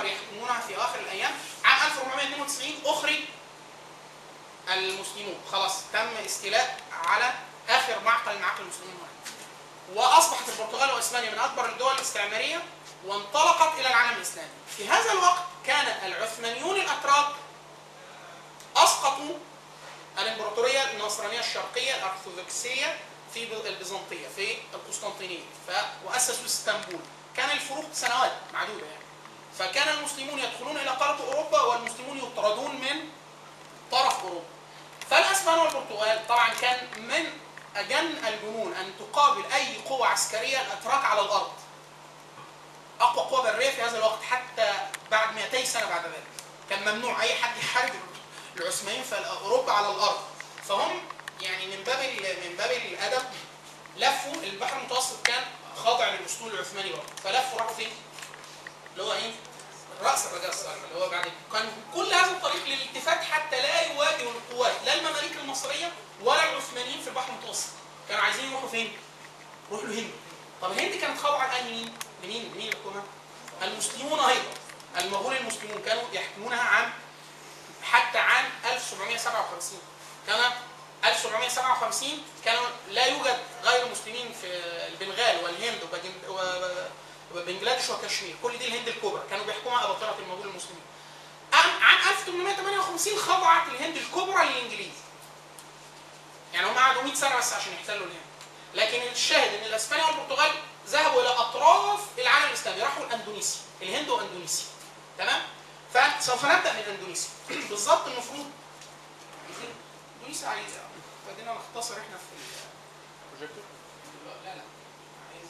يحكمونها في اخر الايام عام 1492 اخرج المسلمون خلاص تم استيلاء على اخر معقل من معاقل المسلمين هناك واصبحت البرتغال واسبانيا من اكبر الدول الاستعماريه وانطلقت الى العالم الاسلامي في هذا الوقت كان العثمانيون الاتراك اسقطوا الامبراطوريه النصرانيه الشرقيه الارثوذكسيه في ب- البيزنطيه في القسطنطينيه ف... واسسوا اسطنبول كان الفروق سنوات معدوده يعني فكان المسلمون يدخلون الى قاره اوروبا والمسلمون يطردون من طرف اوروبا فالاسبان والبرتغال طبعا كان من اجن الجنون ان تقابل اي قوه عسكريه الاتراك على الارض اقوى قوه بريه في هذا الوقت حتى بعد 200 سنه بعد ذلك كان ممنوع اي حد يحارب العثمانيين في اوروبا على الارض فهم يعني من باب ال- من باب الادب لفوا البحر المتوسط كان خاضع للاسطول العثماني برضه فلفوا راحوا فين؟ اللي هو ايه؟ راس الرجاء الصالح اللي هو بعد كان كل هذا الطريق للالتفات حتى لا يواجه القوات لا المماليك المصريه ولا العثمانيين في البحر المتوسط كانوا عايزين يروحوا فين؟ يروحوا الهند طب الهند كانت خاضعه لأنهي مين؟ لمين؟ لمين الحكومه؟ المسلمون ايضا المغول المسلمون كانوا يحكمونها عام حتى عام 1757 كان 1757 كانوا لا يوجد غير مسلمين في البنغال والهند وباجن- و- وبنجلاديش وكشمير كل دي الهند الكبرى كانوا بيحكمها اباطره المغول المسلمين عام عام 1858 خضعت الهند الكبرى للانجليز يعني هم قعدوا 100 سنه بس عشان يحتلوا الهند لكن الشاهد ان الاسبان والبرتغال ذهبوا الى اطراف العالم الاسلامي راحوا الاندونيسيا الهند واندونيسيا تمام فسوف نبدا من اندونيسيا بالظبط المفروض اندونيسيا عايز بدينا نختصر احنا في ال- لا لا عايز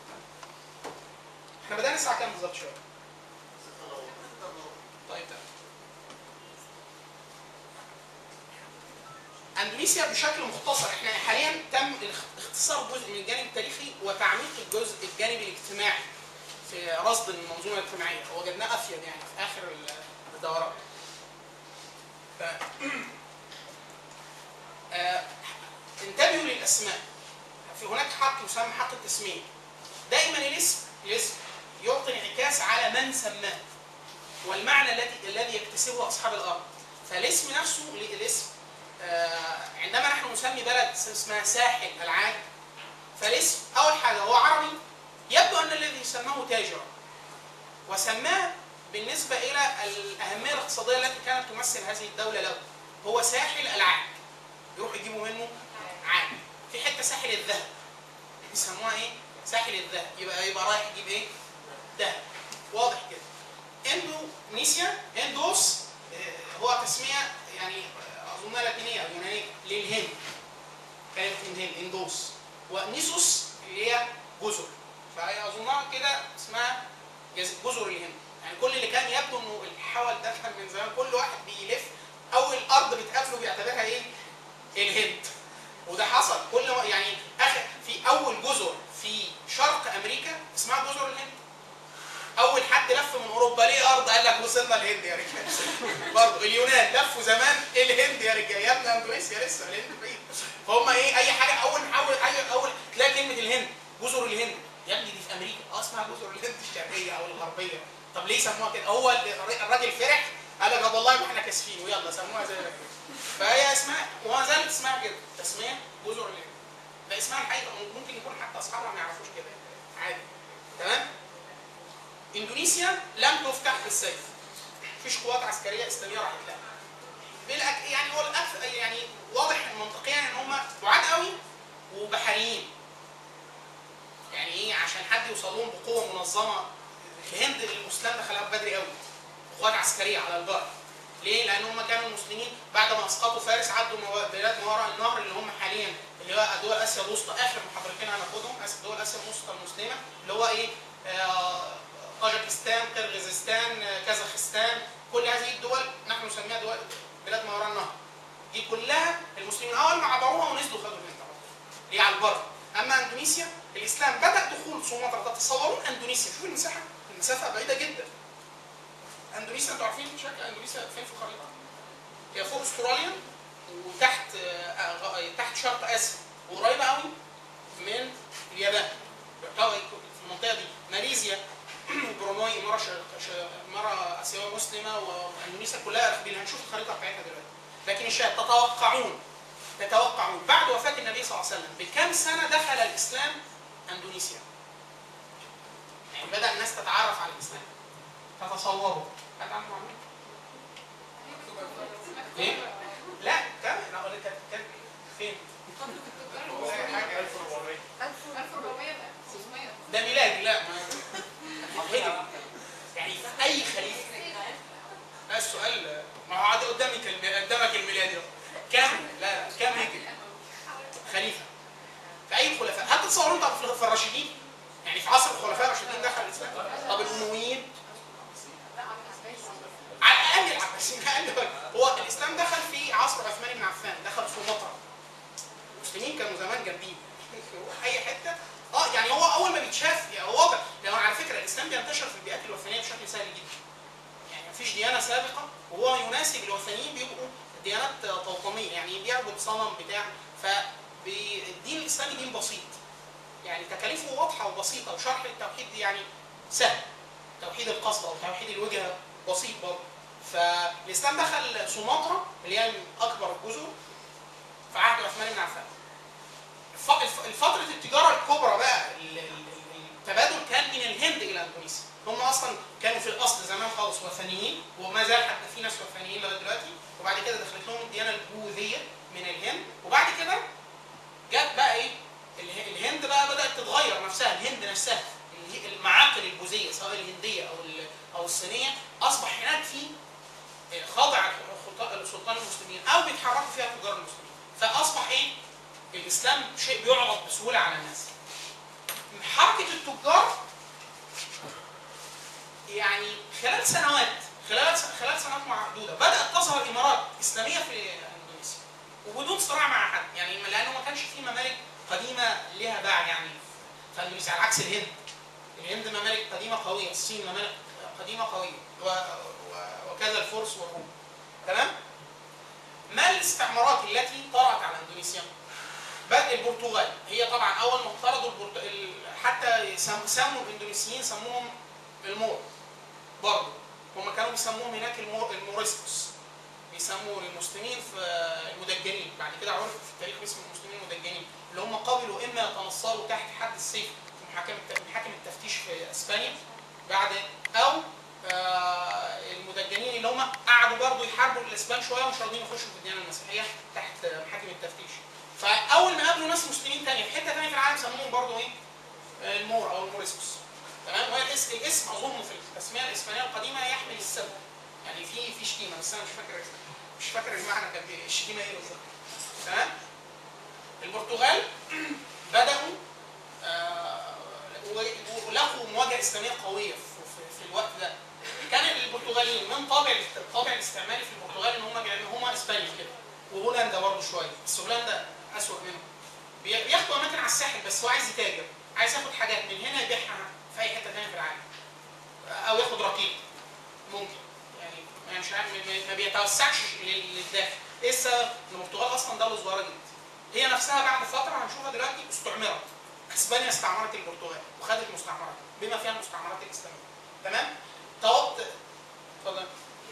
احنا بدأنا الساعة كام بالظبط شوية؟ طيب تمام اندونيسيا بشكل مختصر احنا حاليا تم الاخ- اختصار جزء من الجانب التاريخي وتعميق الجزء الجانب الاجتماعي في رصد المنظومه الاجتماعيه وجدناه افيد يعني في اخر ال- الدورات. ف... آه، انتبهوا للاسماء في هناك حق يسمى حق التسميه دائما الاسم الاسم يعطي انعكاس على من سماه والمعنى الذي الذي يكتسبه اصحاب الارض فالاسم نفسه الاسم آه، عندما نحن نسمي بلد اسمها ساحل العاج فالاسم اول حاجه هو عربي يبدو ان الذي سماه تاجرا وسماه بالنسبه الى الاهميه الاقتصاديه التي كانت تمثل هذه الدوله له هو ساحل العاج يروح يجيبوا منه عاج في حته ساحل الذهب يسموها ايه؟ ساحل الذهب يبقى يبقى رايح يجيب ايه؟ ذهب واضح كده اندونيسيا اندوس آه، هو تسميه يعني آه، اظنها لاتينيه او يونانيه للهند كانت من الهند اندوس ونيسوس اللي هي جزر فهي اظنها كده اسمها جز- جزر الهند يعني كل اللي كان يبدو انه الحول ده كان من زمان كل واحد بيلف اول ارض بتقابله بيعتبرها ايه؟ الهند وده حصل كل ما يعني اخر في اول جزر في شرق امريكا اسمها جزر الهند اول حد لف من اوروبا ليه ارض قال لك وصلنا الهند يا رجاله برضه اليونان لفوا زمان الهند يا رجاله يا ابني اندونيسيا لسه الهند بعيد فهم ايه اي حاجه اول نحاول اي اول تلاقي كلمه الهند جزر الهند يا ابني دي في امريكا اه اسمها جزر الهند الشرقيه او الغربيه طب ليه سموها كده هو ال- الراجل فرح قال لك طب والله ما احنا كاسفين ويلا سموها زي ما كده فهي اسمها وما زالت اسمها كده تسميه جزر الهند ده اسمها الحقيقه ممكن يكون حتى اصحابها ما يعرفوش كده عادي تمام اندونيسيا لم تفتح بالسيف مفيش قوات عسكريه اسلاميه راحت لها بالأك... يعني هو الأكثر يعني واضح منطقيا ان هم بعاد قوي وبحريين يعني ايه عشان حد يوصل لهم بقوه منظمه الهند المسلم دخلها بدري قوي قوات عسكريه على البر ليه؟ لان هم كانوا المسلمين بعد ما اسقطوا فارس عدوا موا- بلاد ما وراء النهر اللي هم حاليا اللي هو دول اسيا الوسطى اخر محاضرتين هناخدهم آسيا- دول اسيا الوسطى المسلمه اللي هو ايه؟ آه، طاجكستان، قرغيزستان، آه، كازاخستان، كل هذه الدول نحن نسميها دول بلاد ما وراء النهر. دي كلها المسلمين اول ما عبروها ونزلوا خدوا الهند على طول. هي على البر. اما اندونيسيا الاسلام بدا دخول سومطرة تتصورون اندونيسيا شوفوا المساحه المسافه بعيده جدا. اندونيسيا انتوا عارفين شكل اندونيسيا فين في الخريطه؟ هي فوق استراليا وتحت آه، غ- تحت شرق اسيا وقريبه قوي من اليابان يعتبر في المنطقه دي ماليزيا بروناي اماره ش- ش- اماره اسيويه مسلمه واندونيسيا كلها راكبين هنشوف الخريطه بتاعتها دلوقتي لكن الشاهد تتوقعون تتوقعون بعد وفاه النبي صلى الله عليه وسلم بكم سنه دخل الاسلام اندونيسيا؟ يعني بدا الناس تتعرف على الاسلام تتصوروا حد عنده معلومه؟ ايه؟ لا كم؟ انا اقول لك كان فين؟ حاجه 1400 ده ميلادي لا ما هجري يعني اي خليفه لا السؤال ما هو عاد قدامك الم- قدامك الميلادي أهو. كم لا لا كم هجري خليفه في اي خلفاء هل تتصورون طب في- في الراشدين يعني في عصر الخلفاء الراشدين دخل الاسلام طب الامويين على الاقل العباسيين اقل وجه. هو الاسلام دخل في عصر عثمان بن عفان دخل سومطرة المسلمين كانوا زمان جامدين اي حته اه يعني هو اول ما بيتشاف يعني هو واضح لو على فكره الاسلام بينتشر في البيئات الوثنيه بشكل سهل جدا يعني مفيش ديانه سابقه وهو يناسب الوثنيين بيبقوا ديانات توطميه يعني بيعبد صنم بتاع فالدين الاسلامي دين بسيط يعني تكاليفه واضحه وبسيطه وشرح التوحيد يعني سهل توحيد القصد او توحيد الوجهه بسيط برضه فالاسلام دخل سومطرة اللي هي من اكبر الجزر في عهد عثمان بن عفان الف- الف- الفترة التجارة الكبرى بقى ال- ال- ال- التبادل كان من الهند إلى أندونيسيا هم أصلا كانوا في الأصل زمان خالص وثنيين وما زال حتى في ناس وثنيين لغاية دلوقتي وبعد كده دخلت لهم الديانة البوذية من الهند وبعد كده جت بقى إيه اله- الهند بقى بدأت تتغير نفسها الهند نفسها اله- المعاقل البوذية سواء الهندية أو ال- أو الصينية أصبح هناك في خاضع الخلطاء- سلطان المسلمين أو بيتحركوا فيها تجار المسلمين فأصبح إيه الاسلام شيء بيعرض بسهوله على الناس. حركه التجار يعني خلال سنوات خلال خلال سنوات معدوده بدات تظهر امارات اسلاميه في اندونيسيا وبدون صراع مع حد يعني لانه ما كانش في ممالك قديمه لها باع يعني في اندونيسيا على عكس الهند. الهند ممالك قديمه قويه، الصين ممالك قديمه قويه و... و... وكذا الفرس والروم. تمام؟ ما الاستعمارات التي طرأت على اندونيسيا؟ بدء البرتغال هي طبعا اول ما افترضوا البرت... ال... حتى سم... سموا الاندونيسيين سموهم المور برضه هم كانوا بيسموهم هناك المور... الموريسكوس بيسموا المسلمين في المدجنين بعد كده عرف في التاريخ باسم المسلمين المدجنين اللي هم قبلوا اما يتنصروا تحت حد السيف في محاكم الت- محاكم التفتيش في اسبانيا بعد او آه، المدجنين اللي هم قعدوا برضه يحاربوا الاسبان شويه ومش راضيين يخشوا في الديانه المسيحيه تحت محاكم التفتيش فاول ما قابلوا ناس مسلمين تانية في حته تانية في العالم سموهم برضه ايه؟ آه، المور او الموريسكوس تمام وهي الاسم الاسم اظن في التسميه الاسبانيه القديمه يحمل السبب يعني في في شتيمه بس انا مش فاكر مش فاكر المعنى كان بي- الشتيمه ايه بالظبط تمام البرتغال بداوا آه، و- ولقوا مواجهه اسلاميه قويه في, في, في الوقت ده كان البرتغاليين من طابع الطابع الاستعماري في البرتغال ان هم بيعملوا هم اسبانيا كده وهولندا برضه شويه بس هولندا اسوء منهم بي- بياخدوا اماكن على الساحل بس هو عايز يتاجر عايز ياخد حاجات من هنا يبيعها في اي حته ثانيه في العالم او ياخد رقيق ممكن يعني يعني مش عارف ما- ما بيتوسعش لل- للداخل ايه السبب؟ ان البرتغال اصلا دوله صغيره جدا هي نفسها بعد فتره هنشوفها دلوقتي استعمرت اسبانيا استعمرت البرتغال وخدت مستعمرات بما فيها المستعمرات الاسلاميه تمام؟ توط اتفضل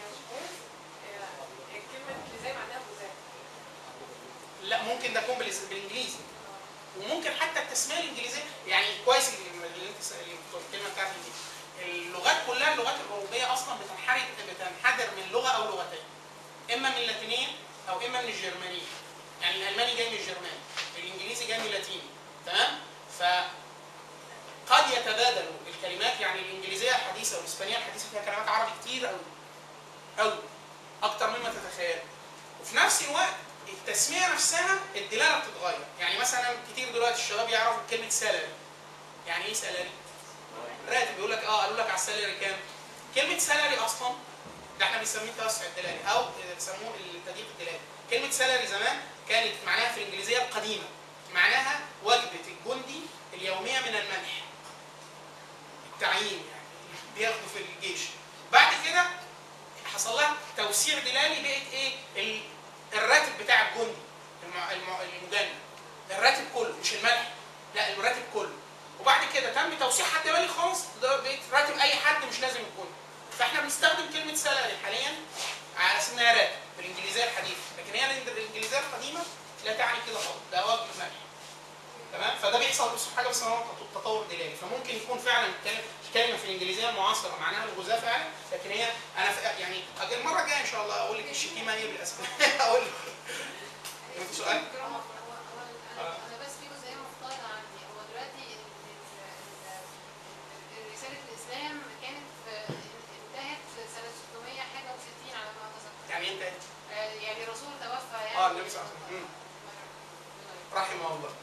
لا ممكن ده يكون بالإس- بالانجليزي وممكن حتى التسميه الانجليزيه يعني كويس اللي اللي انت س- اللي بتقول- الكلمه بتاعتك دي اللغات كلها اللغات الاوروبيه اصلا بتنحدر بتنحدر من لغه او لغتين اما من اللاتينيه او اما من الجرمانيه يعني الالماني جاي من الجرماني الانجليزي جاي من اللاتيني تمام ف قد يتبادلوا الكلمات يعني الانجليزيه الحديثه والاسبانيه الحديثه فيها كلمات عربي كتير قوي قوي اكتر مما تتخيل وفي نفس الوقت التسميه نفسها الدلاله بتتغير يعني مثلا كتير دلوقتي الشباب يعرفوا كلمه سالري يعني ايه سالري راتب يقول لك اه قالوا لك على السالري كام كلمه سالري اصلا ده احنا بنسميه التوسع الدلالي او بيسموه التضييق الدلالي كلمه سالري زمان كانت معناها في الانجليزيه القديمه معناها وجبه الجندي اليوميه من الملح التعيين يعني بياخده في الجيش بعد كده حصل لها توسيع دلالي بقت ايه ال- الراتب بتاع الجندي الم- الم- المجند الراتب كله مش الملح لا الراتب كله وبعد كده تم توسيع حد بالي خالص ده بقيت راتب اي حد مش لازم يكون فاحنا بنستخدم كلمه سالري حاليا على اساس انها راتب في الانجليزيه الحديثه لكن هي الانجليزيه القديمه لا تعني كده خالص ده واجب منح تمام فده بيحصل بس حاجه اسمها تطور دلالي فممكن يكون فعلا الكلمه كلمه في الانجليزيه المعاصره معناها الغذاء فعلا لكن هي انا ف- يعني أجل المره الجايه ان شاء الله اقول لك الشتيمه ايه بالاسماء اقول لك في سؤال هو هو هو انا انا بس في جزئيه مختلطه عندي هو دلوقتي ال- ال- ال- رساله الاسلام كانت في- انتهت في سنه 600 حاجه و60 على ما اتذكر يعني انت آه، يعني الرسول توفى يعني اه النبي صلى الله عليه وسلم رحمه الله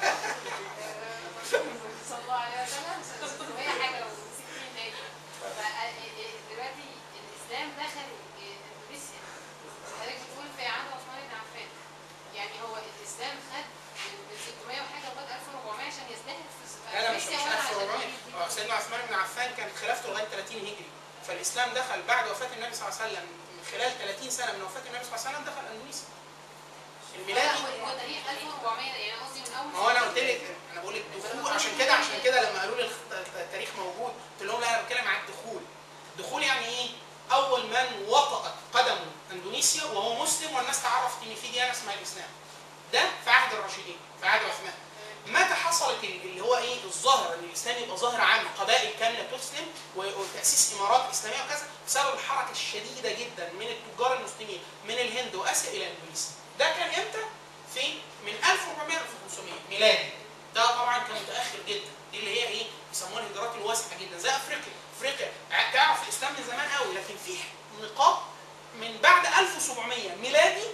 آه، صلى الله عليه وسلم سنه 600 حاجه و60 تاني دلوقتي الاسلام دخل اندونيسيا حضرتك بتقول في عهد عثمان بن عفان يعني هو الاسلام خد من 600 وحاجه لغايه 1400 عشان يزدهر في لا لا مش مش اندونيسيا ولا عشان 1400 يجي- آه، سيدنا عثمان بن عفان كان خلافته لغايه 30 هجري فالاسلام دخل بعد وفاه النبي صلى الله عليه وسلم من خلال 30 سنه من وفاه النبي صلى الله عليه وسلم دخل اندونيسيا الميلادي هو هو تاريخ 1400 يعني قصدي من اول ما هو انا قلت لك انا بقول لك دخول عشان كده عشان كده لما قالوا لي الخ- التاريخ موجود قلت لهم لا انا بتكلم عن الدخول دخول يعني ايه اول من وطأت قدمه اندونيسيا وهو مسلم والناس تعرفت ان في ديانه اسمها الاسلام ده في عهد الراشدين في عهد عثمان متى حصلت ال- اللي هو ايه الظاهر ان الاسلام يبقى ظاهر عام قبائل كامله تسلم و- وتاسيس امارات اسلاميه وكذا بسبب الحركه الشديده جدا من التجار المسلمين من الهند واسيا الى اندونيسيا ده كان امتى؟ في من 1400 ل 1500 ميلادي ده طبعا كان متاخر جدا دي اللي هي ايه بيسموها الهجرات الواسعه جدا زي افريقيا افريقيا ع- تعرف الاسلام من زمان قوي لكن في نقاط من بعد 1700 ميلادي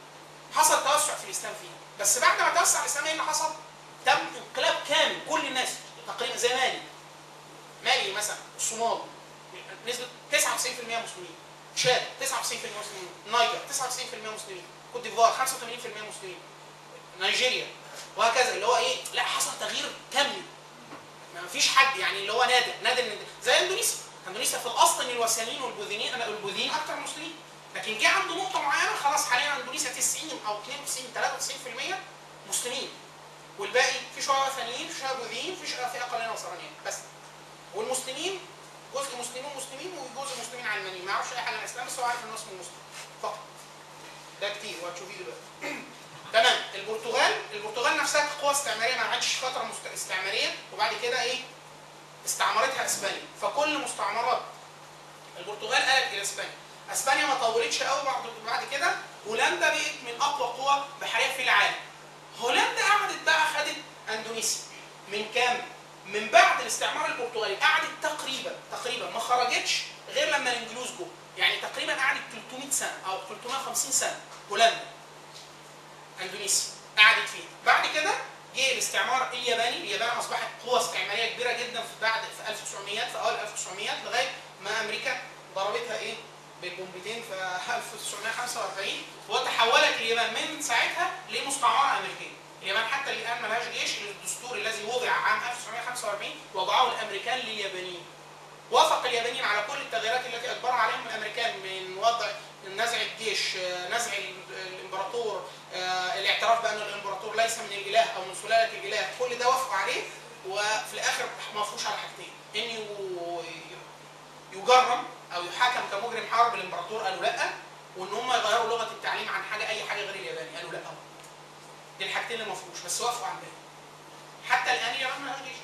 حصل توسع في الاسلام فيه بس بعد ما توسع الاسلام ايه اللي حصل؟ تم انقلاب كامل كل الناس تقريبا زي مالي مالي مثلا الصومال نسبة 99% مسلمين تشاد 99% مسلمين نيجر 99% مسلمين كوت ديفوار 85% مسلمين نيجيريا وهكذا اللي هو ايه لا حصل تغيير كمي ما فيش حد يعني اللي هو نادر نادر إن- زي اندونيسيا اندونيسيا في الاصل ان الوثنيين والبوذيين انا البوذيين اكثر مسلمين لكن جه عنده نقطه معينه خلاص حاليا اندونيسيا 90 او 92 93% مسلمين والباقي في شويه وثنيين في شويه بوذيين في شويه فئه قليله نصرانيين بس والمسلمين جزء مسلمين مسلمين وجزء مسلمين علمانيين ما يعرفش اي حاجه عن الاسلام بس هو عارف انه اسمه مسلم فقط ده كتير وهتشوفيه دلوقتي تمام البرتغال البرتغال نفسها كقوه استعماريه ما عادش فتره مست- استعماريه وبعد كده ايه استعمرتها اسبانيا فكل مستعمرات البرتغال قالت الى اسبانيا اسبانيا ما طولتش قوي بعد بعد كده هولندا بقت من اقوى قوى بحريه في العالم هولندا قعدت بقى خدت اندونيسيا من كام من بعد الاستعمار البرتغالي قعدت تقريبا تقريبا ما خرجتش غير لما الانجلوز جو يعني تقريبا قعدت 300 سنه او 350 سنه هولندا اندونيسيا قعدت فيها بعد كده جه الاستعمار الياباني اليابان اصبحت قوه استعماريه كبيره جدا في بعد في 1900 في اوائل 1900 لغايه ما امريكا ضربتها ايه بالبومبتين في 1945 وتحولت اليابان من ساعتها لمستعمره امريكيه اليابان حتى الان ملهاش جيش الدستور الذي وضع عام 1945 وضعه الامريكان لليابانيين وافق اليابانيين على كل التغييرات التي اجبر عليهم الامريكان من وضع نزع الجيش آه، نزع ال- الامبراطور آه، الاعتراف بان الامبراطور ليس من الاله او من سلاله الاله كل ده وافقوا عليه وفي الاخر ما وافقوش على حاجتين ان يو- يجرم او يحاكم كمجرم حرب الامبراطور قالوا لا وان هم يغيروا لغه التعليم عن حاجه اي حاجه غير الياباني قالوا لا دي الحاجتين اللي ما وافقوش بس وافقوا على الباقي حتى الان اليابان ما لهاش جيش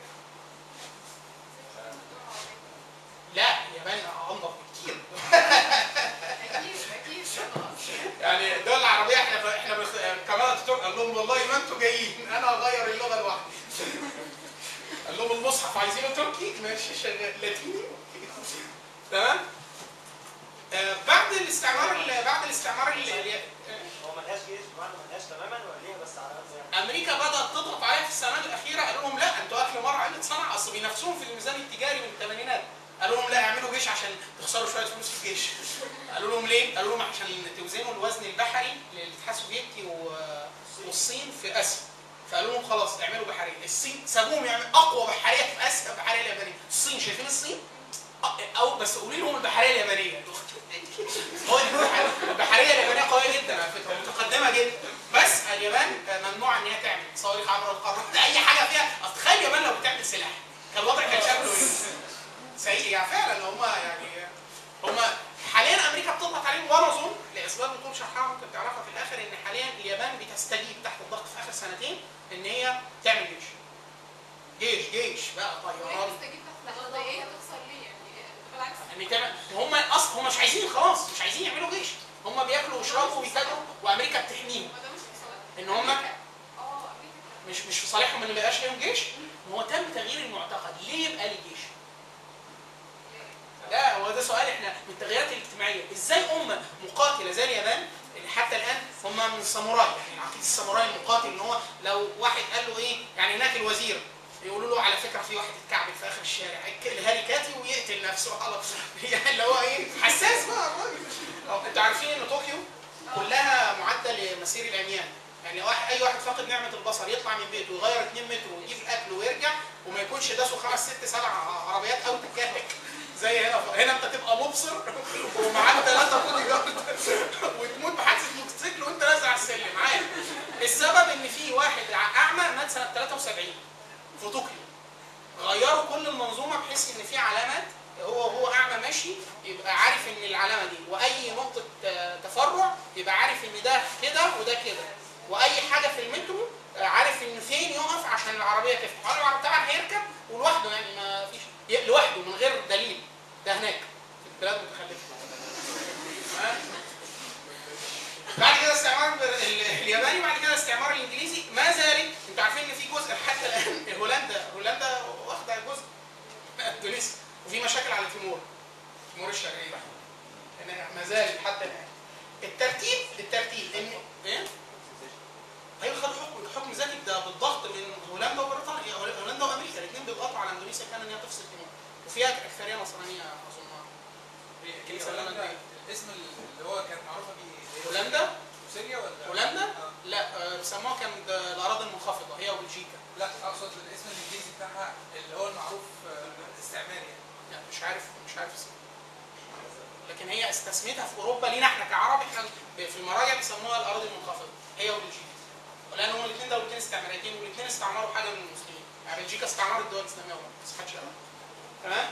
لا اليابان انضف بكتير اكيد اكيد يعني الدول العربيه احنا احنا بخ... كمال اتاتورك قال لهم والله ما انتوا جايين انا هغير اللغه لوحدي قال لهم المصحف عايزينه تركي ماشي شغال لاتيني تمام آه بعد الاستعمار ال- بعد الاستعمار ال- ال- هو ملهاش جيش بمعنى ملهاش تماما ولا ليها بس على قد يعني امريكا بدات تضغط عليها في السنوات الاخيره قالوا لهم لا انتوا اكل مره قله صنع اصل بينافسوهم في الميزان التجاري من الثمانينات قالوا لهم لا اعملوا جيش عشان تخسروا شويه فلوس في الجيش قالوا لهم ليه؟ قالوا لهم عشان توزنوا الوزن البحري للاتحاد السوفيتي و- والصين في اسيا فقالوا لهم خلاص اعملوا بحريه الصين سابوهم يعمل اقوى بحريه في اسيا البحريه اليابانيه الصين شايفين الصين أ- او بس قولي لهم البحريه اليابانيه هو دي البحريه البحريه اليابانيه قويه جدا على فكره متقدمه جدا بس اليابان ممنوع ان هي تعمل صواريخ عبر القارات اي حاجه فيها اصل تخيل اليابان لو بتعمل سلاح كان الوضع كان شكله ايه؟ سيء يعني فعلا هم يعني هم حاليا امريكا بتضغط عليهم وانا اظن لاسباب بطول شرحها ممكن تعرفها في الاخر ان حاليا اليابان بتستجيب تحت الضغط في اخر سنتين ان هي تعمل جيش. جيش جيش بقى طيران تستجيب تحت القضية هتخسر ليه يعني بالعكس ان تعمل هم اصلا هم مش عايزين خلاص مش عايزين يعملوا جيش هم بياكلوا ويشربوا ويتاجروا وامريكا بتحميهم ما ده مش في صالح ان هم اه امريكا مش مش في صالحهم ان ما يبقاش ليهم جيش ما هو تم تغيير المعتقد ليه يبقى لي جيش؟ لا هو ده سؤال احنا من التغييرات الاجتماعيه ازاي امه مقاتله زي اليابان اللي حتى الان هم من الساموراي يعني عقيده الساموراي المقاتل ان هو لو واحد قال له ايه يعني هناك الوزير يقولوا له على فكره في واحد اتكعبل في اخر الشارع الهاري كاتي ويقتل نفسه على يعني اللي هو ايه حساس بقى الراجل أو انتوا عارفين ان طوكيو كلها معده لمسير العميان يعني واحد اي واحد فاقد نعمه البصر يطلع من بيته ويغير 2 متر ويجيب الاكل ويرجع وما يكونش داسه خمس ست سبع عربيات او تكاتك زي هنا هنا انت تبقى مبصر ومعاك ثلاثه بودي جارد وتموت بحادثه موتوسيكل وانت نازل على السلم عادي السبب ان في واحد اعمى مات سنه 73 في طوكيو غيروا كل المنظومه بحيث ان في علامات هو هو اعمى ماشي يبقى عارف ان العلامه دي واي نقطه آه، تفرع يبقى عارف ان ده كده وده كده واي حاجه في المترو آه، عارف ان فين يقف عشان العربيه تفتح هو العربية طبعا هيركب ولوحده يعني ما فيش ي- لوحده من غير دليل ده هناك في البلاد المتخلفه ها؟ بعد كده استعمار ال- ال- الياباني بعد كده استعمار الانجليزي ما زال انتوا عارفين ان في جزء حتى الان هولندا هولندا واخده جزء اندونيسيا وفي مشاكل على تيمور تيمور الشرقيه يعني ما زال حتى الان الترتيب الترتيب ان ايه؟ ايوه خد حكم حكم ذاتي ده بالضغط من هولندا وبريطانيا هولندا وامريكا الاثنين بيضغطوا على اندونيسيا كان ان هي تفصل تيمور وفيها اكثريه نصرانيه اظن الكنيسة الهولندية. الاسم اللي هو كانت معروفه بيه هولندا سوريا ولا هولندا؟ آه. لا آه، بيسموها كانت الاراضي المنخفضه هي وبلجيكا لا اقصد الاسم الانجليزي بتاعها اللي هو المعروف آه، استعماري يعني لا مش عارف مش عارف اسمها لكن هي استسميتها في اوروبا لينا احنا كعرب احنا في المراجع بيسموها الاراضي المنخفضه هي وبلجيكا لان هم الاثنين دولتين استعماريتين والاثنين استعمروا حاجه من المسلمين يعني بلجيكا استعمرت الدول الاسلاميه والله بس محدش قالها تمام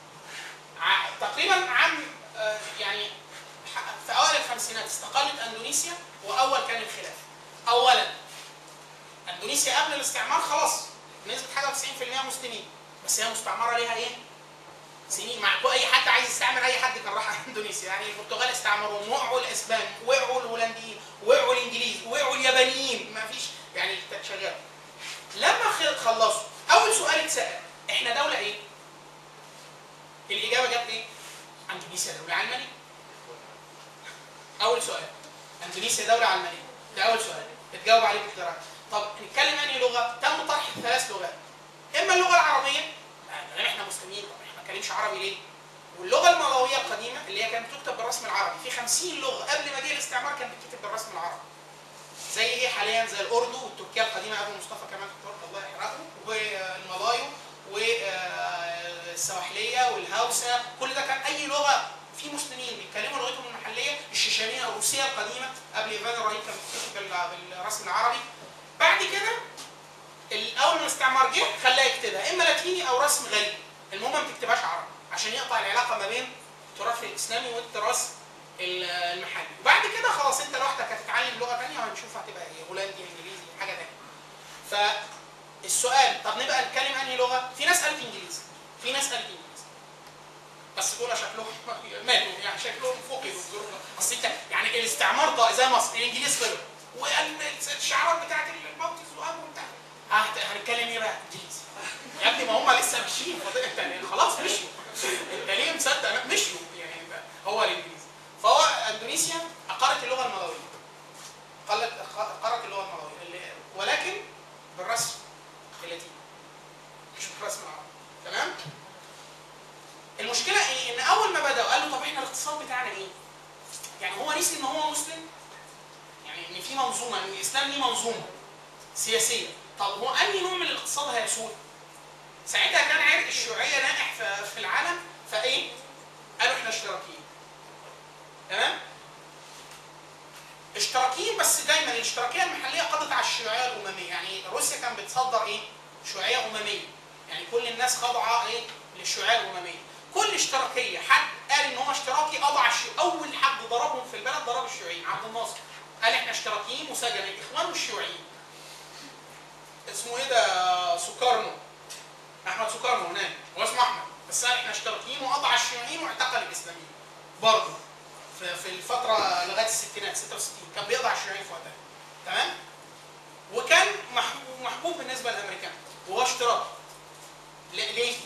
ع- تقريبا عام آه، يعني ح- في اوائل الخمسينات استقلت اندونيسيا واول كان الخلاف اولا اندونيسيا قبل الاستعمار خلاص نسبه حاجه 90% مسلمين بس هي مستعمره ليها ايه؟ سنين مع كل- اي حد عايز يستعمر اي حد كان راح اندونيسيا يعني البرتغال استعمروهم وقعوا الاسبان وقعوا الهولنديين وقعوا الانجليز وقعوا اليابانيين ما فيش يعني شغال لما خ- خلصوا اول سؤال اتسال احنا دوله ايه؟ الاجابه جت ايه؟ اندونيسيا دوله علمانيه اول سؤال اندونيسيا دوله علمانيه ده اول سؤال اتجاوب عليه باقتراح طب نتكلم انهي لغه؟ تم طرح ثلاث لغات اما اللغه العربيه ما دام احنا مسلمين طب احنا ما نتكلمش عربي ليه؟ واللغه المالويه القديمه اللي هي كانت بتكتب بالرسم العربي في 50 لغه قبل ما جه الاستعمار كانت بتكتب بالرسم العربي زي ايه حاليا زي الاردو والتركيه القديمه ابو مصطفى كمال الترك الله يحرقه والملايو والسواحليه والهوسه كل ده كان اي لغه في مسلمين بيتكلموا لغتهم المحليه الشيشانيه او الروسيه القديمه قبل ايفان الرهيب كانت بتكتب بال- بالرسم العربي بعد كده ال- اول ما الاستعمار جه خلاه يكتبها اما لاتيني او رسم غريب المهم ما تكتبهاش عربي عشان يقطع العلاقه ما بين التراث الاسلامي والتراث ال- المحلي وبعد كده خلاص انت لوحدك هتتعلم لغه ثانيه وهنشوف هتبقى ايه هولندي انجليزي حاجه ثانيه فالسؤال طب نبقى نتكلم انهي لغه في ناس قالت انجليزي في ناس قالت انجليزي بس دول شكلهم ماتوا يعني شكلهم فقدوا الظروف اصل انت يعني الاستعمار ضاع زي مصر الانجليز طلعوا والشعارات بتاعت الموتز وامر بتاع هت- هنتكلم ايه بقى؟ انجليزي يا ابني ما هم لسه ماشيين فاضل- انت يعني خلاص مشيوا انت ليه مصدق مشيوا يعني هو الانجليزي فهو اندونيسيا اقرت اللغه المالويه قالت اقرت اللغه المالويه اللي- ولكن بالرسم اللاتيني مش بالرسم العربي تمام؟ المشكله ايه؟ ان اول ما بداوا قالوا طب احنا الاقتصاد بتاعنا ايه؟ يعني هو نسي ان هو مسلم يعني ان في منظومه ان الاسلام ليه منظومه سياسيه طب هو انهي نوع من الاقتصاد هيسود؟ ساعتها كان عرق الشيوعيه ناجح في, في العالم فايه؟ قالوا احنا اشتراكيين تمام اشتراكيين بس دايما الاشتراكيه المحليه قضت على الشيوعيه الامميه يعني روسيا كانت بتصدر ايه شيوعيه امميه يعني كل الناس خاضعه ايه للشيوعيه الامميه كل اشتراكيه حد قال ان هو اشتراكي قضى على الشيوعية. اول حد ضربهم في البلد ضرب الشيوعيين عبد الناصر قال احنا اشتراكيين وسجن الاخوان والشيوعيين اسمه ايه ده سكرنو احمد سكرنو هناك هو اسمه احمد بس قال احنا اشتراكيين وقضى على الشيوعيين واعتقل الاسلاميين برضه في في الفتره لغايه الستينات 66 كان بيقضي على الشيوعيين في وقتها تمام وكان محبوب, محبوب بالنسبه للامريكان وهو اشتراكي ل- ليه؟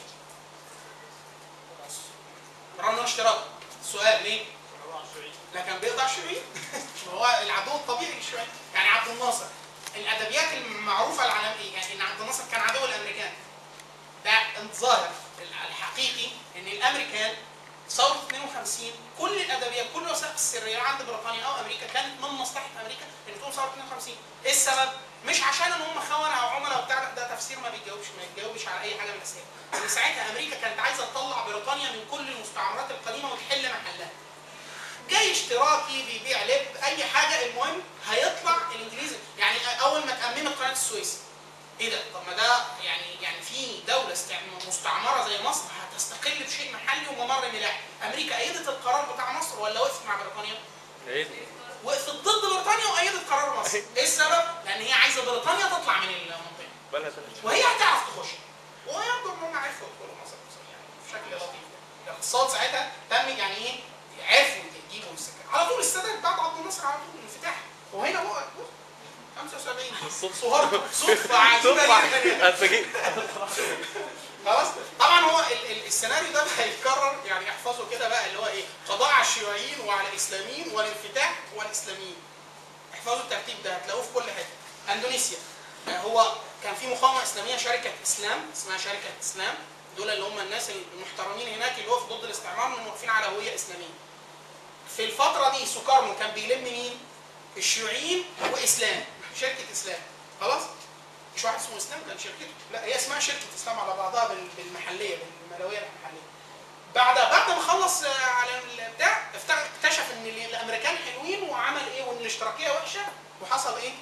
رغم انه اشتراكي السؤال ليه؟ لا كان بيقضي على الشيوعيين هو العدو الطبيعي للشيوعيين يعني عبد الناصر الادبيات المعروفه العالميه يعني ان عبد الناصر كان عدو الامريكان ده الظاهر الحقيقي ان الامريكان ثوره 52 كل الادبيات كل الوثائق السريه عند بريطانيا او امريكا كانت من مصلحه امريكا ان تقوم ثوره 52 ايه السبب؟ مش عشان ان هم خونه او عملاء وبتاع لا، ده تفسير ما بيتجاوبش ما يتجاوبش على اي حاجه من الاسئله ان ساعتها امريكا كانت عايزه تطلع بريطانيا من كل المستعمرات القديمه وتحل محلها جاي اشتراكي بيبيع لب اي حاجه المهم هيطلع الانجليزي يعني اول ما تاممت قناه السويس ايه ده طب ما ده يعني يعني في دوله استعم- مستعمره زي مصر هتستقل بشيء محلي وممر ملاحي امريكا ايدت القرار بتاع مصر ولا وقفت مع بريطانيا وقفت ضد بريطانيا وايدت قرار مصر ايه السبب لان هي عايزه بريطانيا تطلع من المنطقه بقالها ثلاث وهي هتعرف تخش ويبدو ان هم عرفوا يدخلوا مصر يعني بشكل لطيف الاقتصاد ساعتها تم يعني ايه عرفوا يجيبوا السكن على طول السادات بعد عبد الناصر على طول الانفتاح وهنا بقى بص، 75 صهرته صدفه عجيبه جدا اتفاجئت خلاص طبعا هو ال- ال- السيناريو ده هيتكرر يعني احفظوا كده بقى اللي هو ايه قضاء على الشيوعيين وعلى الاسلاميين والانفتاح والاسلاميين احفظوا الترتيب ده هتلاقوه في كل حته اندونيسيا آه، هو كان في مقاومه اسلاميه شركه اسلام اسمها شركه اسلام دول اللي هم الناس المحترمين هناك اللي وقفوا ضد الاستعمار من واقفين على هويه اسلاميه في الفتره دي سوكارنو كان بيلم مين الشيوعيين واسلام شركه اسلام خلاص مش واحد اسمه اسلام كان شركته لا هي اسمها شركه اسلام على بعضها بال- بالمحليه بالملويه المحليه بعد بعد ما خلص آه، على البتاع افتك- اكتشف ان ال- الامريكان حلوين وعمل ايه وان الاشتراكيه وحشه وحصل ايه؟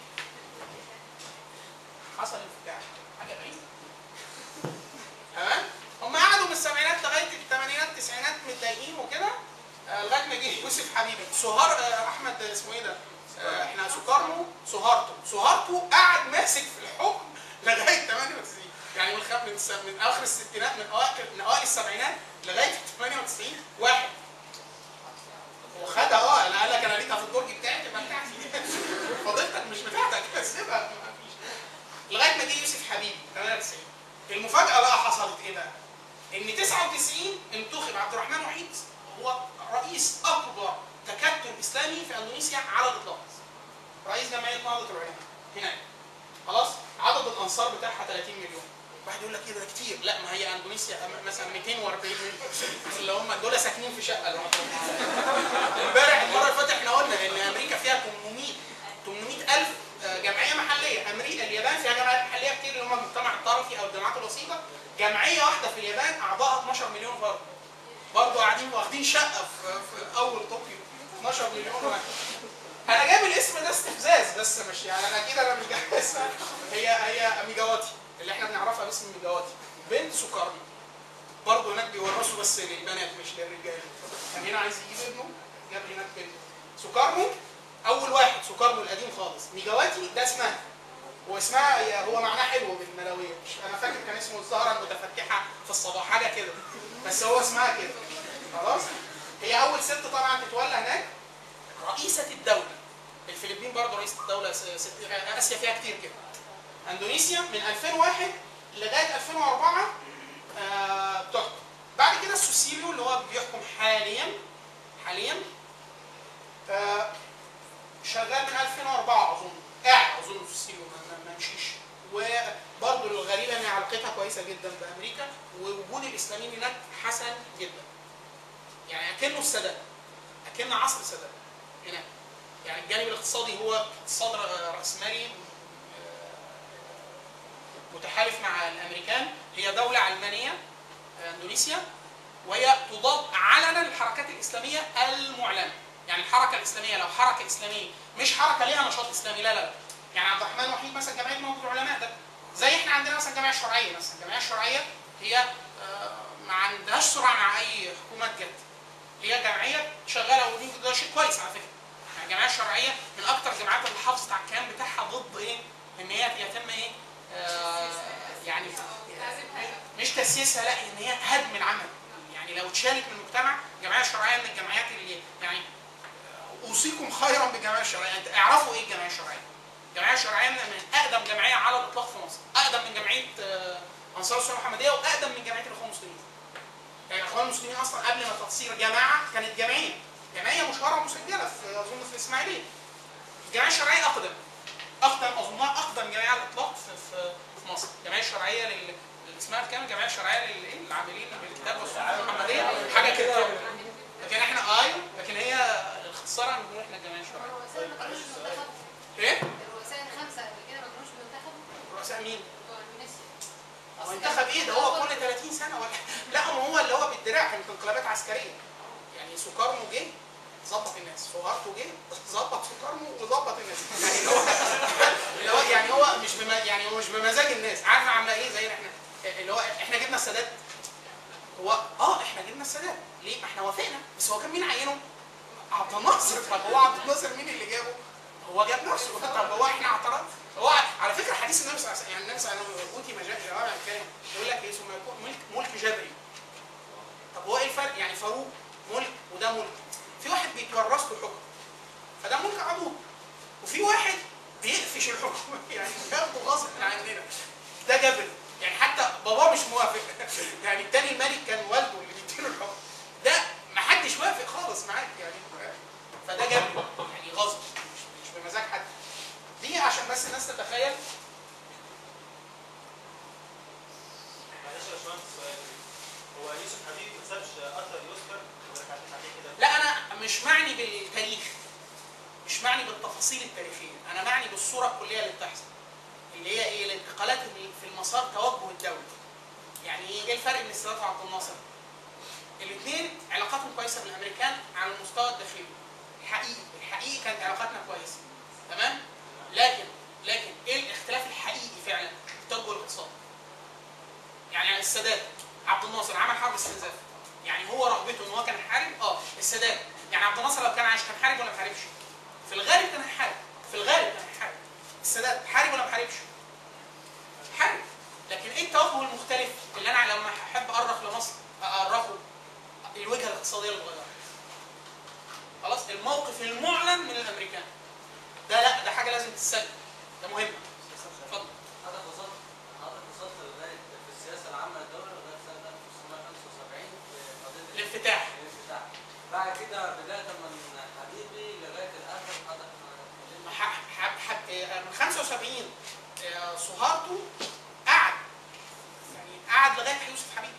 حصل انفتاح حاجه غريبه تمام؟ هم قعدوا من السبعينات لغايه الثمانينات التسعينات متضايقين وكده آه، لغايه ما جه يوسف حبيبي سهار آه، احمد اسمه ايه ده؟ آه، احنا سكرمو سهارتو سهارتو قعد ماسك في الحكم لغايه 98 يعني من خم- من, الس- من اخر الستينات من اوائل من اوائل السبعينات لغايه 98 واحد وخدها اه انا قال لك انا ليتها في الدرج بتاعي تبقى بتاعتي فضيلتك مش بتاعتك سيبها ما فيش لغايه ما جه يوسف حبيبي 98 المفاجاه بقى حصلت ايه بقى؟ ان 99 انتخب عبد الرحمن وحيد هو رئيس اكبر تكتل اسلامي في اندونيسيا على الاطلاق رئيس جمعيه نهضه العلماء هناك خلاص عدد الانصار بتاعها 30 مليون واحد يقول لك ايه ده كتير لا ما هي اندونيسيا أم- مثلا 240 مليون اللي هم دول ساكنين في شقه لوحدهم امبارح المره اللي فاتت احنا قلنا ان امريكا فيها 800 800 الف آه، جمعيه محليه امريكا اليابان فيها جمعيات محليه كتير اللي هم المجتمع الطرفي او الجماعات الوسيطه جمعيه واحده في اليابان اعضائها 12 مليون فرد برضه قاعدين واخدين شقه في, في اول طوكيو 12 مليون واحد انا جايب الاسم ده استفزاز بس مش يعني انا اكيد انا مش جايب اسمها هي هي ميجاواتي اللي احنا بنعرفها باسم ميجاواتي بنت سكرني برضه هناك بيورثوا بس للبنات مش للرجال كان هنا عايز يجيب ابنه جاب هناك بنت سكرنو اول واحد سكرنو القديم خالص ميجاواتي ده اسمها واسمها هي- هو معناه حلو بالملويه مش انا فاكر كان اسمه الزهره المتفتحه في الصباح حاجه كده بس هو اسمها كده خلاص هي اول ست طبعا تتولى هناك رئيسه الدوله الفلبين برضه رئيسه الدوله س- ست اسيا فيها كتير كده اندونيسيا من 2001 لغايه 2004 آه، بتحكم بعد كده السوسيليو اللي هو بيحكم حاليا حاليا آه، شغال من 2004 اظن قاعد اظن في السيليو ما- ما- ما مشيش وبرضه الغريبه ان علاقتها كويسه جدا بامريكا ووجود الاسلاميين هناك حسن جدا يعني اكنه السادات اكن عصر السادات هناك يعني الجانب الاقتصادي هو اقتصاد ر- راسمالي آه، متحالف مع الامريكان هي دوله علمانيه آه، اندونيسيا وهي تضاد علنا الحركات الاسلاميه المعلنه يعني الحركه الاسلاميه لو حركه اسلاميه مش حركه ليها نشاط اسلامي لا لا لا يعني عبد الرحمن وحيد مثلا جمعيه موجود العلماء ده زي احنا عندنا مثلا الجمعيه الشرعيه مثلا الجمعيه الشرعيه هي آه، ما عندهاش سرعه مع اي حكومات جت هي جمعيه شغاله ودي ده شيء كويس على فكره يعني الجمعيه الشرعيه من اكتر الجماعات اللي حافظت على الكيان بتاعها ضد ايه؟ ان هي يتم ايه؟ آه يعني مش تسييسها لا ان هي هدم العمل يعني لو اتشالت من المجتمع الجمعيه الشرعيه من الجمعيات اللي يعني اوصيكم خيرا بالجمعيه الشرعيه انت اعرفوا ايه الجمعيه الشرعيه الجمعيه الشرعيه من من اقدم جمعيه على الاطلاق في مصر اقدم من جمعيه آه، انصار السنه المحمديه واقدم من جمعيه الاخوان المسلمين يعني الاخوان المسلمين اصلا قبل ما تصير جماعه كانت جمعيه جمعيه مشهوره مسجله في اظن في الاسماعيليه الجمعيه الشرعيه اقدم اقدم اظنها اقدم جمعيه على الاطلاق في في, في مصر الجمعيه الشرعيه لل اللي اسمها كام الجمعيه الشرعيه للايه للعاملين بالكتاب والسنه المحمديه حاجه كده لكن احنا ايوه لكن هي اختصارا بنقول احنا الجمعيه الشرعيه الرؤساء ما كانوش منتخبوا ايه الرؤساء الخمسه قبل كده ما كانوش منتخبوا رؤساء مين بتوع اندونيسيا هو انتخب ايه ده هو كل 30 سنه ولا لا ما هو اللي هو بالدراع كانت انقلابات عسكريه يعني سوكارنو جه ظبط الناس سوهارتو جه ظبط سوكارنو وظبط الناس يعني اللي هو اللي هو يعني هو مش بم... يعني هو مش بمزاج الناس عارفه عامله ايه زي احنا اللي هو احنا جبنا السادات هو اه احنا جبنا السادات ليه؟ ما احنا وافقنا بس هو كان مين عينه؟ عبد الناصر طب هو عبد الناصر مين اللي جابه؟ هو جاب نفسه طب هو احنا اعترض هو على فكره حديث النبي صلى الله عليه وسلم يعني النبي صلى الله عليه وسلم اوتي مجال جوامع الكلم يقول لك ايه ثم يكون ملك ملك جبري طب هو ايه الفرق؟ يعني فاروق ملك وده ملك في واحد بيتورث له حكم فده ملك عضوض وفي واحد بيقفش الحكم يعني بياخده غصب عننا ده جبري يعني حتى باباه مش موافق يعني التاني الملك كان والده اللي بيديله الحكم ده ما حدش وافق خالص معاك يعني فده جبري يعني غصب مش مش بمزاج حد دي عشان بس الناس تتخيل معلش يا باشمهندس سؤال هو يوسف حبيب ما سابش اثر يذكر ولا كان عليه كده لا انا مش معني بالتاريخ مش معني بالتفاصيل التاريخيه انا معني بالصوره الكليه اللي بتحصل اللي هي ايه الانتقالات اللي في المسار توجه الدوله يعني ايه إيه الفرق بين السادات وعبد الناصر الاثنين علاقاتهم كويسه بالامريكان على المستوى الداخلي الحقيقي الحقيقي كانت علاقاتنا كويسه تمام لكن لكن ايه الاختلاف الحقيقي فعلا التوجه الاقتصادي يعني السادات عبد الناصر عمل حرب استنزاف يعني هو رغبته ان هو كان حارب اه السادات يعني عبد الناصر لو كان عايش كان حارب ولا ما حاربش في الغالب كان هيحارب في الغالب كان هيحارب السادات حارب ولا ما حاربش حارب لكن ايه التوجه المختلف اللي انا لما احب ارخ لمصر اقرخه الوجهه الاقتصاديه اللي اتغيرت خلاص الموقف المعلن من الامريكان ده لا ده حاجه لازم تتسجل ده مهم اتفضل حضرتك وصلت حضرتك وصلت لغايه في السياسه العامه للدوله لغايه سنه 1975 في قضيه الانفتاح الانفتاح بعد كده بدايه من حبيبي لغايه الاخر حضرتك اتكلمت ح- ح- ح- آه، من 75 آه، سهارته قعد يعني قعد لغايه يوسف حبيبي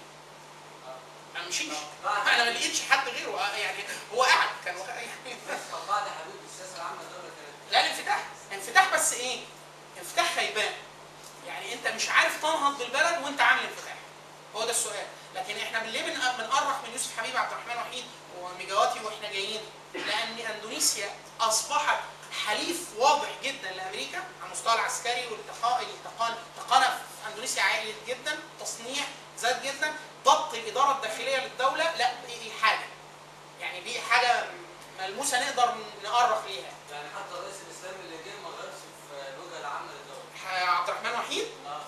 ما مشيش بعد انا ما لقيتش حد غيره آه، يعني هو قعد كان وق- يعني طب بعد حبيبي السياسه العامه للدوله كانت لا الانفتاح انفتاح بس ايه انفتاح خيبان يعني انت مش عارف تنهض بالبلد وانت عامل انفتاح هو ده السؤال لكن احنا ليه بن- بنقرح من يوسف حبيب عبد الرحمن وحيد وميجاواتي واحنا جايين لان اندونيسيا اصبحت حليف واضح جدا لامريكا على المستوى العسكري والتقاء التقان التقانه في اندونيسيا عالي جدا تصنيع زاد جدا ضبط الاداره الداخليه للدوله لا دي حاجه يعني دي حاجه ملموسه نقدر نقرب ليها يعني حتى الرئيس الاسلامي اللي جه ما غيرش في الوجهه العامه للدوله ح- عبد الرحمن وحيد اه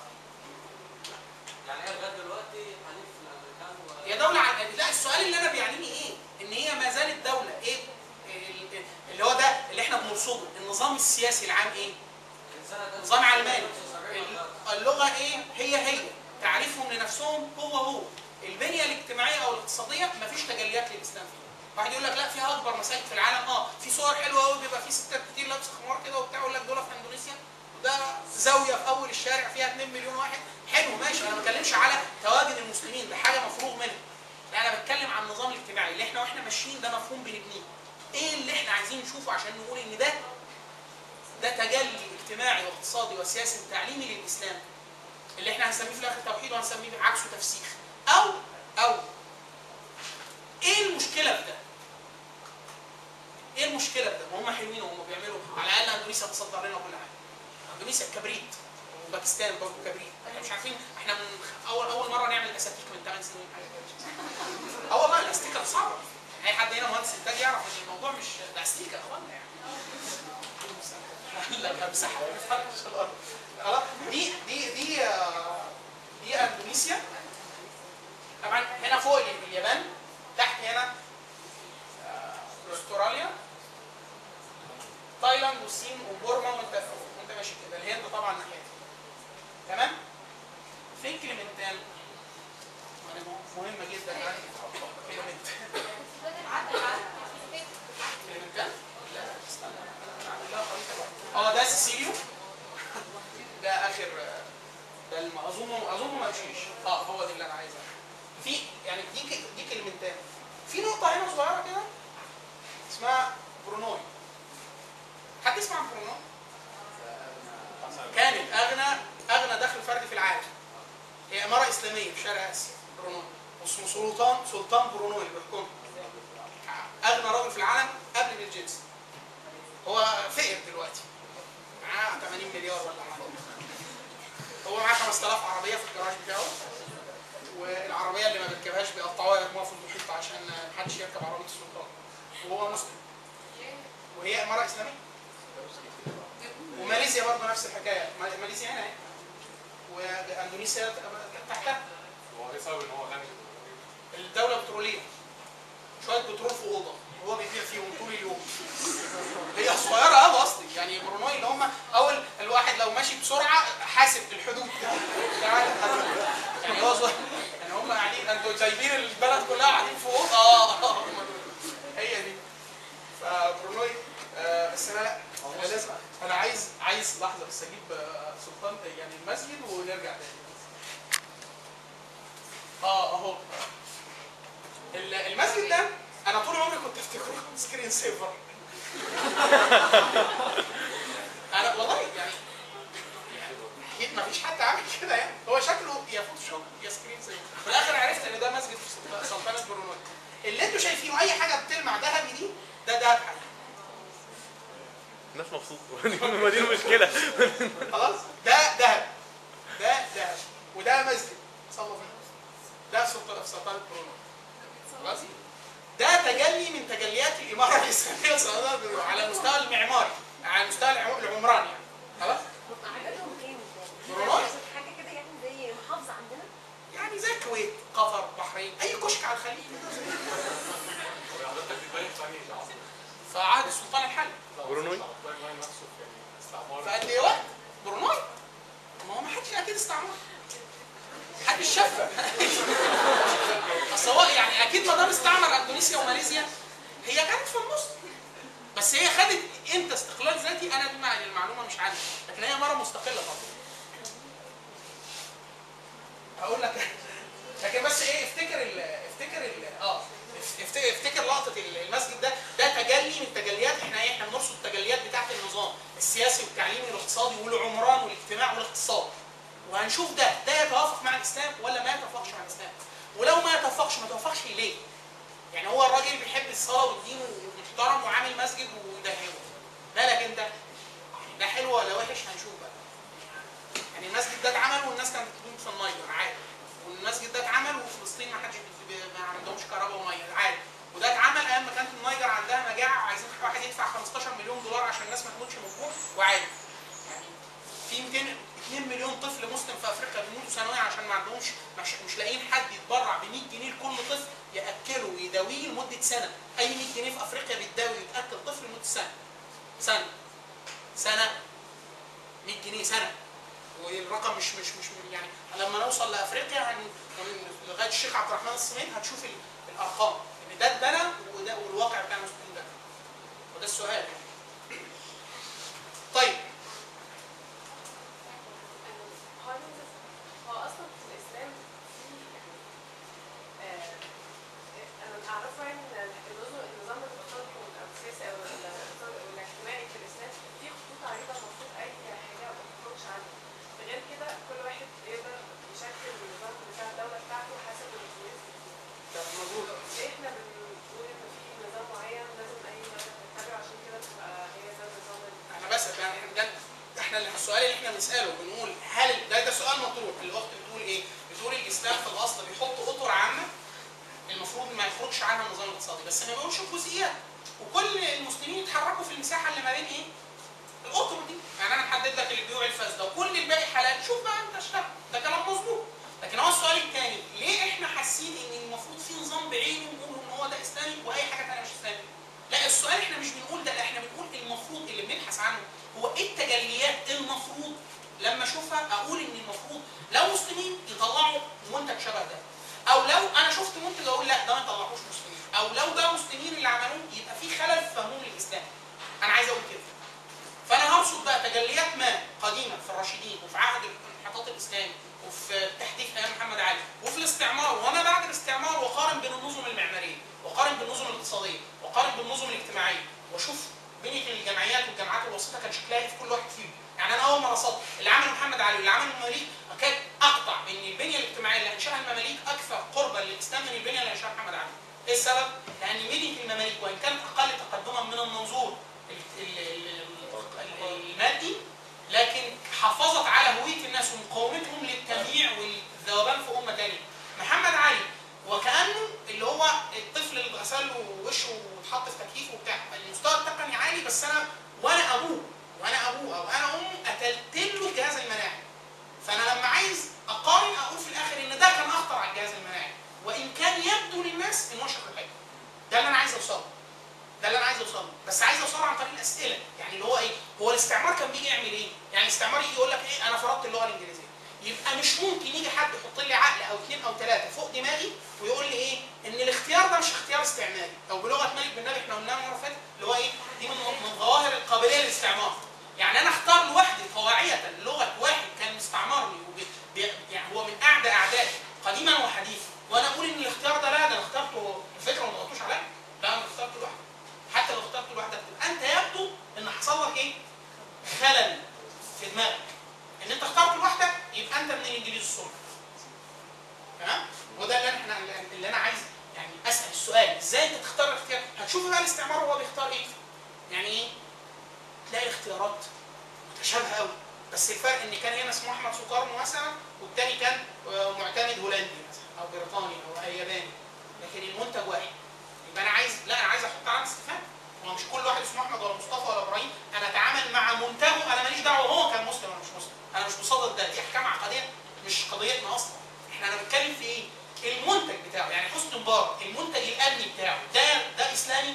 يعني هي لغايه دلوقتي حليف الامريكان و... هي دولة عن... لا السؤال اللي انا بيعنيني ايه؟ ان هي ما زالت دولة ايه؟ ال- اللي هو ده اللي احنا بنرصده النظام السياسي العام ايه؟ من سنه نظام علماني 1975 ما غيرش. اللغة ايه؟ هي هي تعريفهم لنفسهم هو هو البنية الاجتماعية او الاقتصادية مفيش تجليات للاسلام فيها واحد يقول لك لا فيها اكبر مساجد في العالم اه في صور حلوه قوي بيبقى في ستات كتير لابسه خمار كده وبتاع يقول لك دول في اندونيسيا وده زاويه في اول الشارع فيها 2 مليون واحد حلو ماشي انا ما بتكلمش على تواجد المسلمين ده حاجه مفروغ منها لا انا بتكلم عن النظام الاجتماعي اللي احنا واحنا ماشيين ده مفهوم بنبنيه ايه اللي احنا عايزين نشوفه عشان نقول ان ده ده تجلي اجتماعي واقتصادي وسياسي وتعليمي للاسلام اللي احنا هنسميه في الاخر توحيد وهنسميه عكسه تفسيخ او او ايه المشكله في ده؟ المشكله بده ما هم حلوين وهم بيعملوا على الاقل اندونيسيا بتصدر لنا كل حاجه اندونيسيا الكبريت وباكستان برضه كبريت احنا مش عارفين احنا من اول اول مره نعمل اساتيك من 8 سنين حاجه كده اه والله الاستيكه صعبه اي حد هنا مهندس انتاج يعرف ان الموضوع مش ده استيكه يا اخوانا يعني لا مساحه ما ينفعش الارض خلاص دي دي دي آه، دي اندونيسيا طبعا هنا فوق اليابان تحت هنا آه، استراليا تايلاند والصين وبورما وانت وانت ماشي كده الهند طبعا ناحيتها تمام فين كليمنتان؟ يعني مهمه جدا يعني كليمنتان كليمنتان؟ لا استنى انا اعمل لها خريطه لوحدها. اه ده سيسيليو ده اخر ده الم- اظنه اظنه ما مشيش اه هو ده اللي انا عايزه في يعني دي ك- دي كلمتين في نقطه هنا صغيره كده اسمها برونوي حد يسمع عن برونوي؟ كانت اغنى اغنى دخل فردي في العالم هي اماره اسلاميه في شرق اسيا برونوي واسمه سلطان سلطان برونوي اللي بيحكمها اغنى راجل في العالم قبل بيل جيتس هو فقر دلوقتي معاه 80 مليار ولا حاجه هو معاه 5000 عربيه في الجراج بتاعه والعربيه اللي ما بيركبهاش بيقطعوها يرموها في المحيط عشان محدش يركب عربيه السلطان وهو مسلم وهي اماره اسلاميه وماليزيا برضه نفس الحكايه ما- ماليزيا هنا اهي واندونيسيا تحتها هو ايه سبب ان هو غني؟ الدوله بتروليه شويه بترول في اوضه وهو بيبيع فيهم طول اليوم هي صغيره قوي اصلي يعني بروناي اللي هم اول الواحد لو ماشي بسرعه حاسب الحدود تعالى يعني هو صغير يعني هم قاعدين انتوا سايبين البلد كلها قاعدين في اوضه اه آه، هم دول. هي دي فبروناي آه بس انا لا انا لازم انا عايز عايز لحظه بس اجيب آه، سلطان يعني المسجد ونرجع تاني اه اهو ال- المسجد ده انا طول عمري كنت افتكره سكرين سيفر انا والله يعني يعني اكيد ما فيش حد عامل كده يعني هو شكله يا فوتوشوب يا سكرين سيفر في الاخر عرفت ان ده مسجد في سلط- سلطنه بروناي اللي انتوا شايفينه اي حاجه بتلمع ذهبي دي ده دهب حقيقي الناس مبسوطه ما دي المشكله خلاص ده ذهب ده ذهب وده مسجد صلوا فيه ده سلطنه في سلطنه بروناي خلاص ده تجلي من تجليات الاماره الاسلاميه السعوديه على المستوى المعماري على المستوى العم- العمراني يعني خلاص عددهم كام ده؟ بروناي حاجه كده يعني زي محافظه عندنا يعني زي الكويت قطر بحرين اي كشك على الخليج حضرتك بتبين في انهي عصر؟ في عهد السلطان الحلبي برونوي؟ التايم نفسه في استعمار في قد ايه وقت؟ بروناي ما هو ما حدش اكيد استعمر محدش شافها اصل هو يعني اكيد ما دام استعمر اندونيسيا وماليزيا هي كانت في النص بس هي خدت امتى استقلال ذاتي انا دي مع- المعلومه مش عندي لكن هي مره مستقله طبعا هقول لك لكن بس ايه افتكر ال افتكر ال اه افت- افتكر لقطه ال- المسجد ده ده تجلي من تجليات احنا ايه احنا بنرصد التجليات بتاعت النظام السياسي والتعليمي والاقتصادي والعمران والاجتماع والاقتصاد وهنشوف ده ده يتوافق مع الاسلام ولا ما يتوافقش مع الاسلام ولو ما يتوافقش ما يتوافقش ليه؟ يعني هو الراجل بيحب الصلاه والدين ومحترم وعامل مسجد وده حلو بالك انت ده حلو ولا وحش هنشوف بقى يعني المسجد ده اتعمل والناس كانت بتموت في النيجر عادي والمسجد ده اتعمل وفلسطين ما حدش بت- ب- ما عندهمش كهرباء وميه عادي وده اتعمل ايام ما كانت النيجر عندها مجاعه وعايزين واحد يدفع 15 مليون دولار عشان الناس ما تموتش من الجوع وعادي يعني في 200 2 مليون طفل مسلم في افريقيا بيموتوا سنويا عشان ما عندهمش مش, مش لاقيين حد يتبرع ب 100 جنيه لكل طفل ياكله ويداويه لمده سنه اي 100 جنيه في افريقيا بتداوي ويتاكل طفل لمده سنه سنه سنه 100 جنيه سنه والرقم مش مش مش يعني لما نوصل لافريقيا هن هن- لغايه الشيخ عبد الرحمن الصميد هتشوف ال- الارقام ان ده اتبنى وده والواقع بتاع المسلمين ده وده السؤال يعني. طيب هو اصلا في الاسلام في آه، انا اعرفه يعني ان النظام النظام الاقتصادي او السياسي او الاقتصادي او الاجتماعي في الاسلام في خطوط عريضه المفروض اي حاجه ما تخرجش عنها غير كده كل واحد يقدر يشكل النظام بتاع الدوله بتاعته حسب الفلوس ده مظبوط ليه احنا بنقول ان في نظام السؤال اللي احنا بنساله بنقول هل ده ده سؤال مطروح الاخت بتقول ايه؟ بتقول الاسلام في الاصل بيحط اطر عامه المفروض ما يخرجش عنها النظام الاقتصادي بس ما بيقولش الجزئيات وكل المسلمين يتحركوا في المساحه اللي ما بين ايه؟ الاطر دي يعني انا محدد لك البيوع الفاسده وكل الباقي حلال شوف بقى انت اشتغل ده كلام مظبوط لكن هو السؤال الثاني ليه احنا حاسين ان المفروض في نظام بعينه نقول ان هو ده اسلامي واي حاجه ثانيه مش اسلامي لا السؤال احنا مش بنقول ده لا احنا بنقول المفروض اللي بنبحث عنه هو ايه التجليات المفروض لما اشوفها اقول ان المفروض لو مسلمين يطلعوا منتج شبه ده او لو انا شفت منتج اقول لا ده ما يطلعوش مسلمين او لو ده مسلمين اللي عملوه يبقى في خلل في فهمهم للاسلام انا عايز اقول كده فانا هرصد بقى تجليات ما قديمه في الراشدين وفي عهد الانحطاط الاسلامي وفي تحديث ايام محمد علي وفي الاستعمار وما بعد الاستعمار وقارن بين النظم المعماريه وقارن بالنظم الاقتصاديه وقارن بالنظم الاجتماعيه واشوف بنيه الجمعيات والجامعات الوسيطه كان شكلها ايه في كل واحد فيهم يعني انا اول ما رصدت اللي عمله محمد علي واللي عمله المماليك كان اقطع ان البنيه الاجتماعيه اللي انشاها المماليك اكثر قربا للاسلام من البنيه اللي انشاها محمد علي ايه السبب؟ لان بنيه المماليك وان كانت اقل تقدما من المنظور ال- ال- ال- ال- المادي لكن حافظت على هويه الناس ومقاومتهم للتمييع والذوبان في امه ثانيه. محمد علي وكانه اللي هو الطفل اللي غسل له وشه واتحط في تكييف وبتاع المستوى التقني عالي بس انا وانا ابوه وانا ابوه او انا امه قتلت له الجهاز المناعي. فانا لما عايز اقارن اقول في الاخر ان ده كان اخطر على الجهاز المناعي وان كان يبدو للناس ان هو شكله حلو. ده اللي انا عايز اوصله. ده اللي انا عايز اوصله بس عايز اوصله عن طريق الاسئله يعني اللي هو ايه هو الاستعمار كان بيجي يعمل ايه يعني الاستعمار يجي يقول لك ايه انا فرضت اللغه الانجليزيه يبقى مش ممكن يجي حد يحط لي عقل او اثنين او ثلاثه فوق دماغي ويقول لي ايه ان الاختيار ده مش اختيار استعماري او بلغه مالك بن نبي احنا قلناها المره اللي فاتت اللي هو ايه دي من من ظواهر القابليه للاستعمار يعني انا اختار لوحدي طواعيه لغه واحد كان مستعمرني وبي- بي- يعني هو من اعدى اعدائي قديما وحديثا وانا اقول ان الاختيار ده لا ده انا اخترته الفكره ما ضغطوش عليا لا انا اخترته لوحدي حتى لو اخترت لوحدك تبقى انت يبدو ان حصل لك ايه؟ خلل في دماغك ان انت اخترت لوحدك يبقى انت من الانجليز الصلب تمام؟ وده اللي احنا اللي انا عايز يعني اسال السؤال ازاي انت تختار الاختيار؟ هتشوف بقى الاستعمار هو بيختار ايه؟ يعني ايه؟ تلاقي الاختيارات متشابهه قوي بس الفرق ان كان هنا اسمه احمد سكارنو مثلا والتاني كان آه، معتمد هولندي مثلا او بريطاني او ياباني لكن المنتج واحد يبقى انا عايز لا انا عايز احط علامه استفهام هو مش كل واحد اسمه احمد ولا مصطفى ولا ابراهيم انا اتعامل مع منتجه انا ماليش دعوه هو كان مسلم ولا مش مسلم انا مش بصدد ده دي احكام عقديه مش قضيتنا اصلا احنا انا بتكلم في ايه؟ المنتج بتاعه يعني حسني مبارك المنتج الامني بتاعه ده ده اسلامي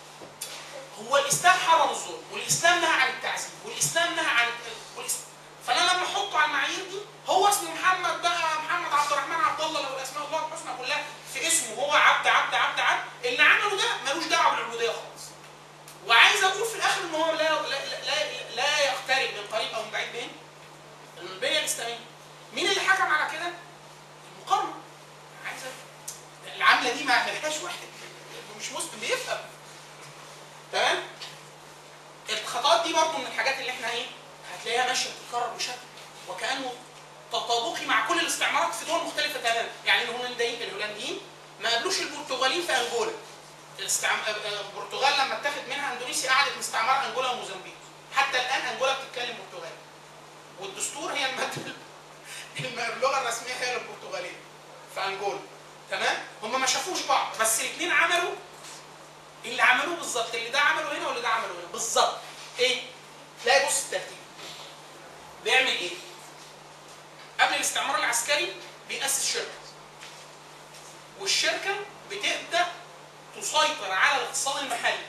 هو الاسلام حرم الظلم والاسلام نهى عن التعذيب والاسلام نهى عن والإس- فانا لما احطه على المعايير دي هو اسمه محمد بقى محمد عبد الرحمن عبد الله لو الاسماء الله الحسنى كلها في اسمه هو عبد عبد عبد عبد اللي عمله ده ملوش دعوه بالعبوديه خالص وعايز اقول في الاخر ان هو لا لا لا, لا, لا يقترب من قريب او من بعيد بين البنيه الاسلاميه مين اللي حكم على كده؟ المقارنه عايز أ- العمله دي ما ملهاش واحد مش مسلم بيفهم تمام الخطوات دي برضو من الحاجات اللي احنا ايه هتلاقيها ماشيه بتتكرر بشكل وكانه تطابقي مع كل الاستعمارات في دول مختلفه تماما يعني الهولنديين الهولنديين ما قابلوش البرتغاليين في انجولا الاستعم... آه، آه، البرتغال لما اتاخد منها اندونيسيا قعدت مستعمره انجولا وموزمبيق حتى الان انجولا بتتكلم برتغالي والدستور هي الماده الم- اللغه الرسميه هي البرتغاليه في انجولا تمام هم ما شافوش بعض بس الاثنين عملوا اللي عملوه بالظبط اللي ده عمله هنا واللي ده عمله هنا بالظبط ايه تلاقي بص الترتيب بيعمل ايه قبل الاستعمار العسكري بيأسس شركه والشركه بتبدا تسيطر على الاقتصاد المحلي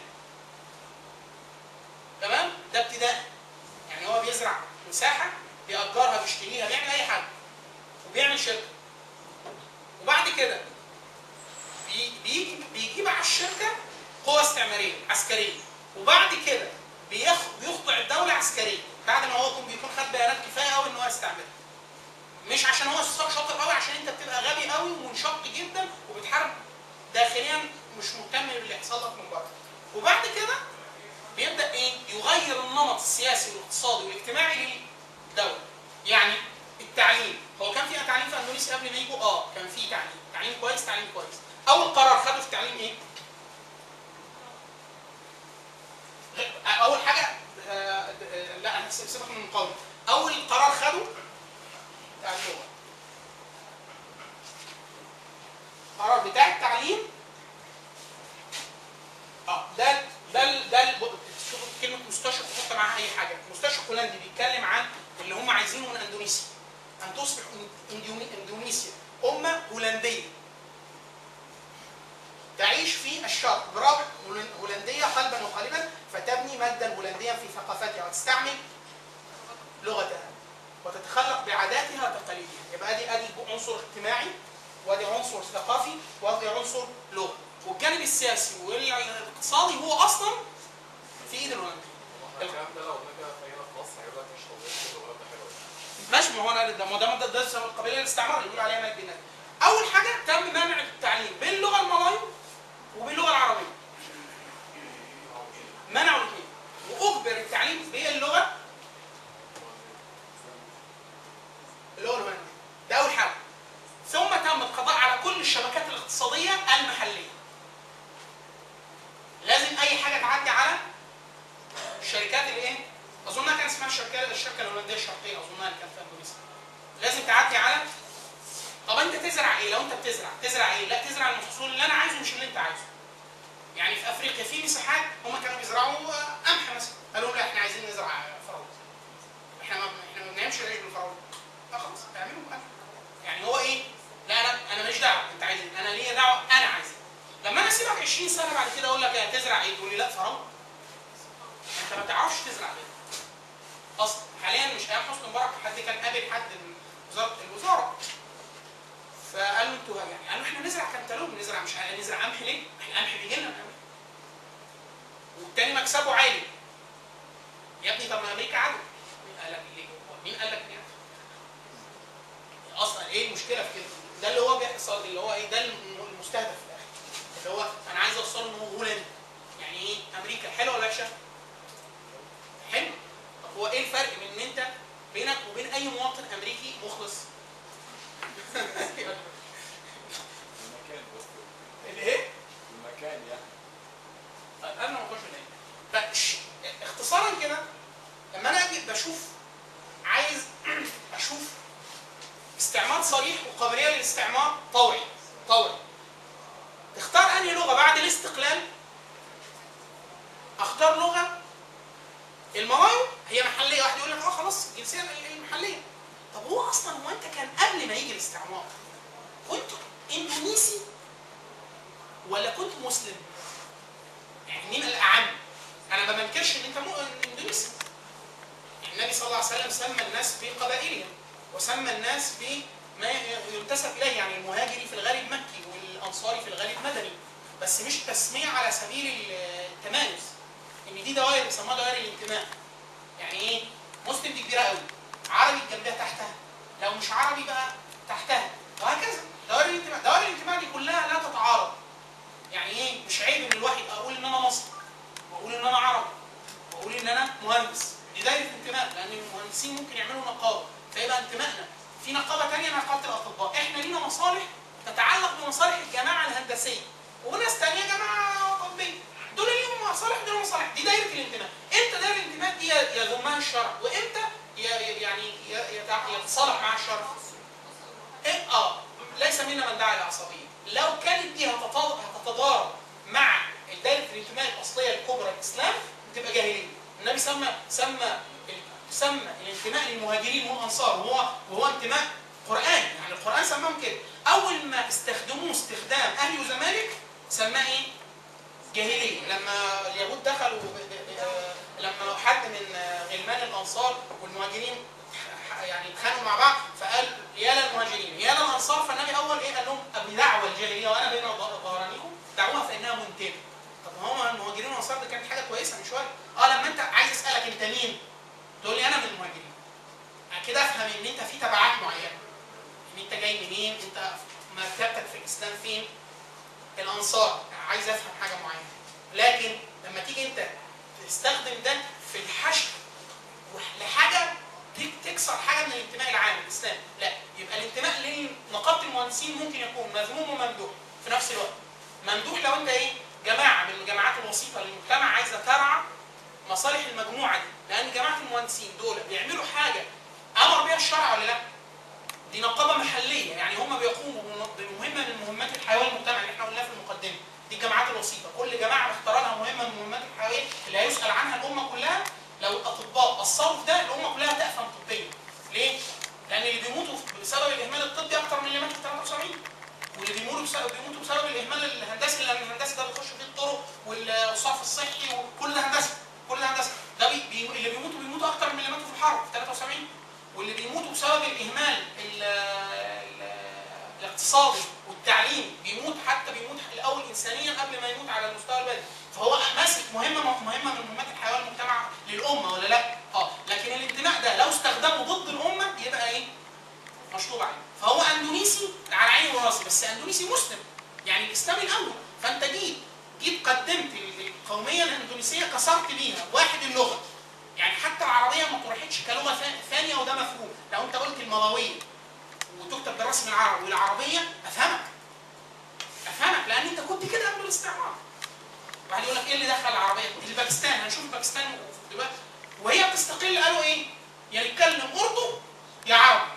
تمام ده ابتداء يعني هو بيزرع مساحه بيأجرها بيشتريها بيعمل اي حاجه وبيعمل شركه وبعد كده بي- بيجي بيجيب على الشركه قوة استعمارية عسكرية وبعد كده بيخ... بيخضع الدولة عسكريا بعد ما هو يكون بيكون خد بيانات كفاية قوي ان هو يستعملها مش عشان هو شاطر قوي عشان انت بتبقى غبي قوي ومنشق جدا وبتحارب داخليا مش مهتم باللي يحصل لك من بره وبعد كده بيبدا ايه يغير النمط السياسي والاقتصادي والاجتماعي للدوله يعني التعليم هو كان في تعليم في اندونيسيا قبل ما يجوا اه كان في تعليم تعليم كويس تعليم كويس اول قرار خده في التعليم ايه اول حاجه آه، آه، لا انا سيبك من المقاومه اول قرار خده بتاع اللغه القرار بتاع التعليم اه ده ده ال- ده ال- شوف كلمه مستشرق تحط معاها اي حاجه مستشرق هولندي بيتكلم عن اللي هم عايزينه من اندونيسيا ان تصبح إندوني- اندونيسيا امه هولنديه تعيش في الشرق بروح هولن- هولنديه قلبا وقالبا فتبني مجدا هولنديا في ثقافتها وتستعمل لغتها وتتخلق بعاداتها وتقاليدها يبقى ادي ادي عنصر اجتماعي وادي عنصر ثقافي وادي عنصر لغه والجانب السياسي والاقتصادي هو اصلا في ايد الهولنديين الكلام ده لو نجا هنا في مصر هيقول لك مش طبيعي كده ولا ده حلو ماشي ما هو انا ده ما ده ده ده القبيله الاستعمار اللي بيقولوا عليها ملك بنات اول حاجه تم منع التعليم باللغه الملايو وباللغه العربيه منعوا الاثنين واجبر التعليم باللغه اللغه الهولنديه ده اول حاجه ثم تم القضاء على كل الشبكات الاقتصاديه المحليه لازم اي حاجه تعدي على الشركات اللي ايه اظنها كان اسمها الشركه الشركه الهولنديه الشرقيه اظنها اللي كانت في اندونيسيا لازم تعدي على طب انت تزرع ايه لو انت بتزرع تزرع ايه لا تزرع المحصول اللي انا عايزه مش اللي انت عايزه يعني في افريقيا في مساحات هم كانوا بيزرعوا آه، قمح مثلا قالوا لا احنا عايزين نزرع فراوله احنا ما احنا ما بنعملش العيش بالفراوله لا خلاص اعملوا قمح يعني هو ايه لا انا انا ماليش دعوه انت عايز إيه؟ انا ليا دعوه انا عايز إيه. لما انا اسيبك 20 سنه بعد كده اقول لك إيه، هتزرع ايه تقول لي لا فراوله انت ما تعرفش تزرع ايه اصلا حاليا مش ايام حسني مبارك حد كان قابل حد من وزاره الوزاره فقالوا انتوا يعني قالوا احنا نزرع كنتالوب نزرع مش نزرع قمح ليه؟ احنا القمح بيجي لنا من أمريكا. والتاني مكسبه عالي يا ابني طب ما امريكا عدو مين قال لك ليه؟ هو مين قال لك كده؟ اصلا ايه المشكله في كده؟ ده اللي هو بيحصل اللي هو ايه ده الم- المستهدف في الاخر اللي هو انا عايز اوصله ان هو هولندي يعني ايه امريكا حلوه ولا وحشه؟ حلو طب هو ايه الفرق بين ان انت بينك وبين اي مواطن امريكي مخلص؟ المكان بس الايه؟ المكان يعني طيب قبل ما نخش هناك فش- اختصارا كده لما انا اجي بشوف عايز اشوف استعمار صريح وقابليه للاستعمار طوعي طوعي تختار انهي لغه بعد الاستقلال اختار لغه الملايو هي محليه واحد يقول لك اه خلاص الجنسيه المحليه طب هو اصلا هو انت كان قبل ما يجي الاستعمار كنت اندونيسي ولا كنت مسلم؟ يعني مين الاعم؟ انا ما بنكرش ان انت مو- اندونيسي. يعني النبي صلى الله عليه وسلم سمى الناس بقبائلهم وسمى الناس بما ينتسب اليه يعني المهاجري في الغالب مكي والانصاري في الغالب مدني بس مش تسميه على سبيل التمايز ان دي دوائر بيسموها دوائر الانتماء يعني ايه؟ مسلم دي كبيره قوي عربي جنبها تحتها لو مش عربي بقى تحتها وهكذا دوائر الانتماء دوائر الانتماء دي كلها لا تتعارض يعني ايه مش عيب ان الواحد اقول ان انا مصري واقول ان انا عربي واقول ان انا مهندس دي دايره انتماء لان المهندسين ممكن يعملوا نقابه فيبقى انتمائنا في نقابه ثانيه نقابه الاطباء احنا لينا مصالح تتعلق بمصالح الجماعه الهندسيه وناس ثانيه جماعه طبيه دول ليهم مصالح دول مصالح دي دايره الانتماء امتى دايره الانتماء دي يذمها الشرع وامتى ي- يعني ي- يتع- يتصالح مع الشرع إيه اه ليس منا من دعا الى عصبيه لو كانت دي هتتض- هتتضارب مع دائره الانتماء الاصليه الكبرى الاسلام تبقى جاهليه النبي سمى سمى ال- سمى الانتماء للمهاجرين والانصار وهو وهو انتماء قراني يعني القران سماهم كده اول ما استخدموه استخدام اهل وزمالك سماه ايه؟ جاهليه لما اليهود دخلوا ب- ب- ب- لما حد من غلمان الانصار والمهاجرين ح- يعني اتخانقوا مع بعض فقال يا للمهاجرين يا للانصار فالنبي اول ايه قال لهم بدعوى الجاهليه وانا بين ظ- ظهرانيكم دعوها فانها منتنه طب ما هم المهاجرين والانصار دي كانت حاجه كويسه من شويه اه لما انت عايز اسالك انت مين تقول لي انا من المهاجرين كده افهم ان انت في تبعات معينه ان انت جاي منين انت مرتبتك في الاسلام فين الانصار عايز افهم حاجه معينه لكن لما تيجي انت تستخدم ده في الحشد وح- لحاجه تك- تكسر حاجه من الانتماء العام الاسلامي لا يبقى الانتماء لنقابه المهندسين ممكن يكون مذموم وممدوح في نفس الوقت ممدوح لو انت ايه جماعه من الجماعات الوسيطه للمجتمع عايزه ترعى مصالح المجموعه دي لان جماعه المهندسين دول بيعملوا حاجه امر بها الشرع ولا لا؟ دي نقابه محليه يعني هم بيقوموا بم- بمهمه من مهمات الحيويه المجتمع اللي احنا قلناها في المقدمه دي الجماعات الوسيطه كل جماعه مختاره لها مهمه من مهمات الحيويه اللي هيسال عنها الامه كلها لو الاطباء اثروا في ده الامه كلها تافهم طبيا ليه؟ لان اللي بيموتوا بسبب الاهمال الطبي اكتر من اللي ماتوا في 73 واللي بيموتوا بسبب بيموتوا بسبب الاهمال الهندسي لان الهندسي ده بيخش فيه الطرق والصرف الصحي وكل ده هندسه كل ده هندسه ده بي بي اللي بيموتوا بيموتوا اكتر من اللي ماتوا في الحرب في 73 واللي بيموتوا بسبب الاهمال ال- ال- الاقتصادي والتعليم بيموت حتى بيموت الاول انسانيا قبل ما يموت على المستوى البدني فهو ماسك مهمه مهمه من مهمات الحياه والمجتمع للامه ولا لا؟ اه لكن الانتماء ده لو استخدمه ضد الامه يبقى ايه؟ مشطوب عليه فهو اندونيسي على عيني وراسي بس اندونيسي مسلم يعني الاسلام الاول فانت جيت جيت قدمت القوميه الاندونيسيه كسرت بيها واحد اللغه يعني حتى العربيه ما طرحتش كلغه ثا- ثانيه وده مفهوم لو انت قلت الملويه وتكتب بالرسم العربي والعربيه افهمك افهمك لان انت كنت كده قبل الاستعمار واحد يقول لك ايه اللي دخل العربيه الباكستان هنشوف باكستان دلوقتي وهي بتستقل قالوا ايه يا نتكلم اردو يا عربي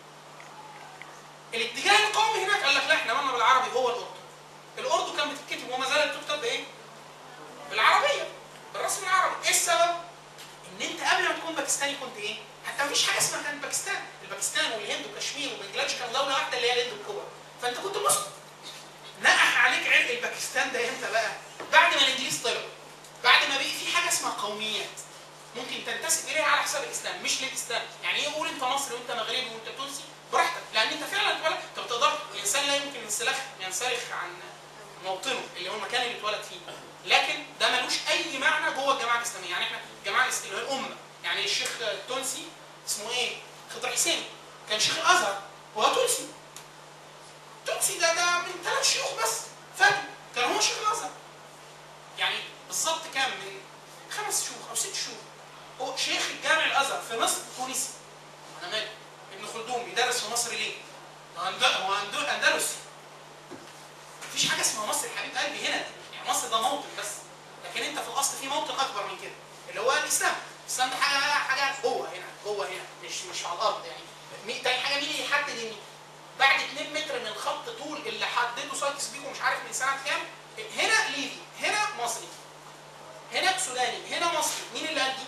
الاتجاه القومي هناك قال لك لا احنا مالنا بالعربي هو الاردو الاردو كان بتتكتب وما زالت تكتب بايه بالعربيه بالرسم العربي ايه السبب ان انت قبل ما تكون باكستاني كنت ايه حتى مفيش حاجه اسمها كانت باكستان الباكستان والهند وكشمير وبنجلاديش كانوا دوله واحده اللي هي الهند الكبرى فانت كنت مسلم نقح عليك عرق الباكستان ده امتى بقى بعد ما الانجليز طلعوا بعد ما بقي في حاجه اسمها قوميات ممكن تنتسب اليها على حساب الاسلام مش للاسلام يعني ايه قول انت مصري وانت مغربي وانت تونسي براحتك لان انت فعلا اتولد انت بتقدر الانسان لا يمكن ينسلخ ينسلخ عن موطنه اللي هو المكان اللي اتولد فيه لكن ده ملوش اي معنى جوه الجماعه الاسلاميه يعني احنا الجماعه الاسلاميه اللي هي الامه يعني الشيخ التونسي اسمه ايه؟ خضر حسين كان شيخ الازهر وهو تونسي تونسي ده ده من ثلاث شيوخ بس فاتوا كان هو شيخ الازهر يعني بالظبط كام من خمس شيوخ او ست شيوخ هو شيخ الجامع الازهر في مصر تونسي انا مالي ابن خلدون بيدرس في مصر ليه؟ هو أند- هو أند- اندلسي مفيش حاجه اسمها مصر يا حبيب قلبي هنا يعني مصر ده موطن بس لكن انت في الاصل في موطن اكبر من كده اللي هو الاسلام الاسلام ده حاجه حاجه جوه هنا جوه هنا مش مش على الارض يعني مين تاني حاجه مين اللي يحدد ان بعد 2 متر من خط طول اللي حدده سايكس بيكو مش عارف من سنه كام هنا ليبي هنا مصري هنا سوداني هنا مصري مين اللي قال دي؟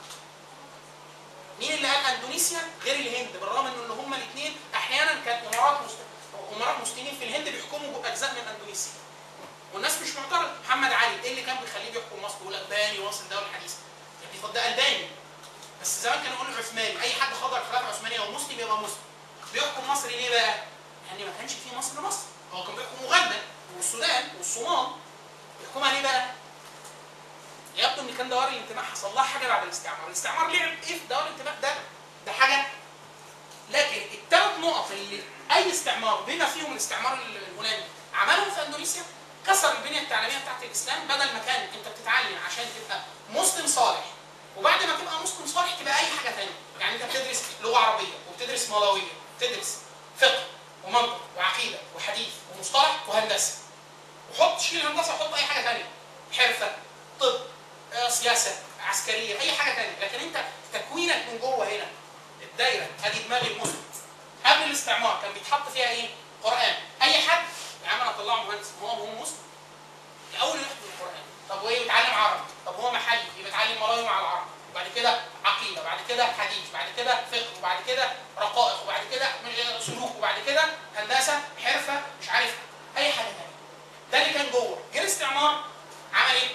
مين اللي قال اندونيسيا غير الهند بالرغم ان هم الاثنين احيانا كانت امارات مست... امارات مسلمين في الهند بيحكموا اجزاء من اندونيسيا والناس مش معترض محمد علي ايه اللي كان بيخليه بيحكم مصر يقول الباني واصل الدوله الحديثه يعني طب ده الباني بس زمان كانوا يقولوا عثماني اي حد خاضع الخلافه العثمانيه ومسلم يبقى مسلم بيحكم مصر ليه بقى؟ يعني ما كانش في مصر مصر هو كان بيحكم اوغندا والسودان والصومال بيحكمها ليه بقى؟ يبدو ان كان دوار الانتماء حصل لها حاجه بعد الاستعمار، الاستعمار لعب ايه في دوار الانتماء ده؟ ده حاجه لكن الثلاث نقط اللي اي استعمار بما فيهم الاستعمار الهولندي عملهم في اندونيسيا كسر البنيه التعليميه بتاعت الاسلام بدل ما كان انت بتتعلم عشان تبقى مسلم صالح وبعد ما تبقى مسلم صالح تبقى اي حاجه ثانيه، يعني انت بتدرس لغه عربيه وبتدرس ملويه وبتدرس فقه ومنطق وعقيده وحديث ومصطلح وهندسه وحط شيل الهندسه وحط اي حاجه ثانيه حرفه طب آه، سياسه عسكريه اي حاجه ثانيه لكن انت تكوينك من جوه هنا الدايره ادي دماغ المسلم قبل الاستعمار كان بيتحط فيها ايه؟ قران اي حد يا عم انا اطلعه مهندس هو هو مسلم الاول يحفظ القران طب وايه يتعلم عربي طب هو محلي يبقى يتعلم ملاوي مع العرب وبعد كده عقيده بعد كده حديث بعد كده فقه وبعد كده رقائق وبعد كده سلوك وبعد كده هندسه حرفه مش عارف اي حاجه ثانيه ده اللي كان جوه جه الاستعمار عمل ايه؟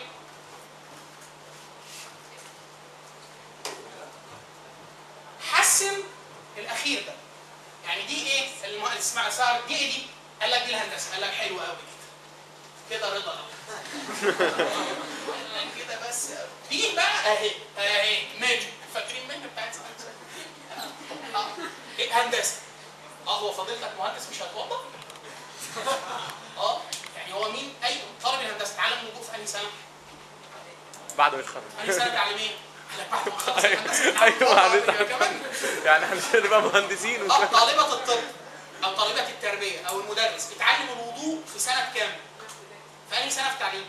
حسن الاخير ده يعني دي ايه الم- اسمع صار دي ايه دي قال لك دي الهندسه قال لك حلو قوي كده كده رضا قال لك كده بس دي بقى اهي اهي ميجي فاكرين منها بتاعت سنة اه إيه هندسه اه هو فضيلتك مهندس مش هتوضح اه يعني هو مين اي طالب الهندسه اتعلم وجوه في انهي سنه؟ بعد ما يتخرج انهي سنه تعليميه؟ قال لك بعد ما خلص الهندسه ايوه اتعلم معلش. يبقى كمان يعني احنا مش هنبقى مهندسين اه وكده. طالبة الطب أو طالبة التربية أو المدرس بيتعلم الوضوء في سنة كام؟ في أنهي سنة في التعليم؟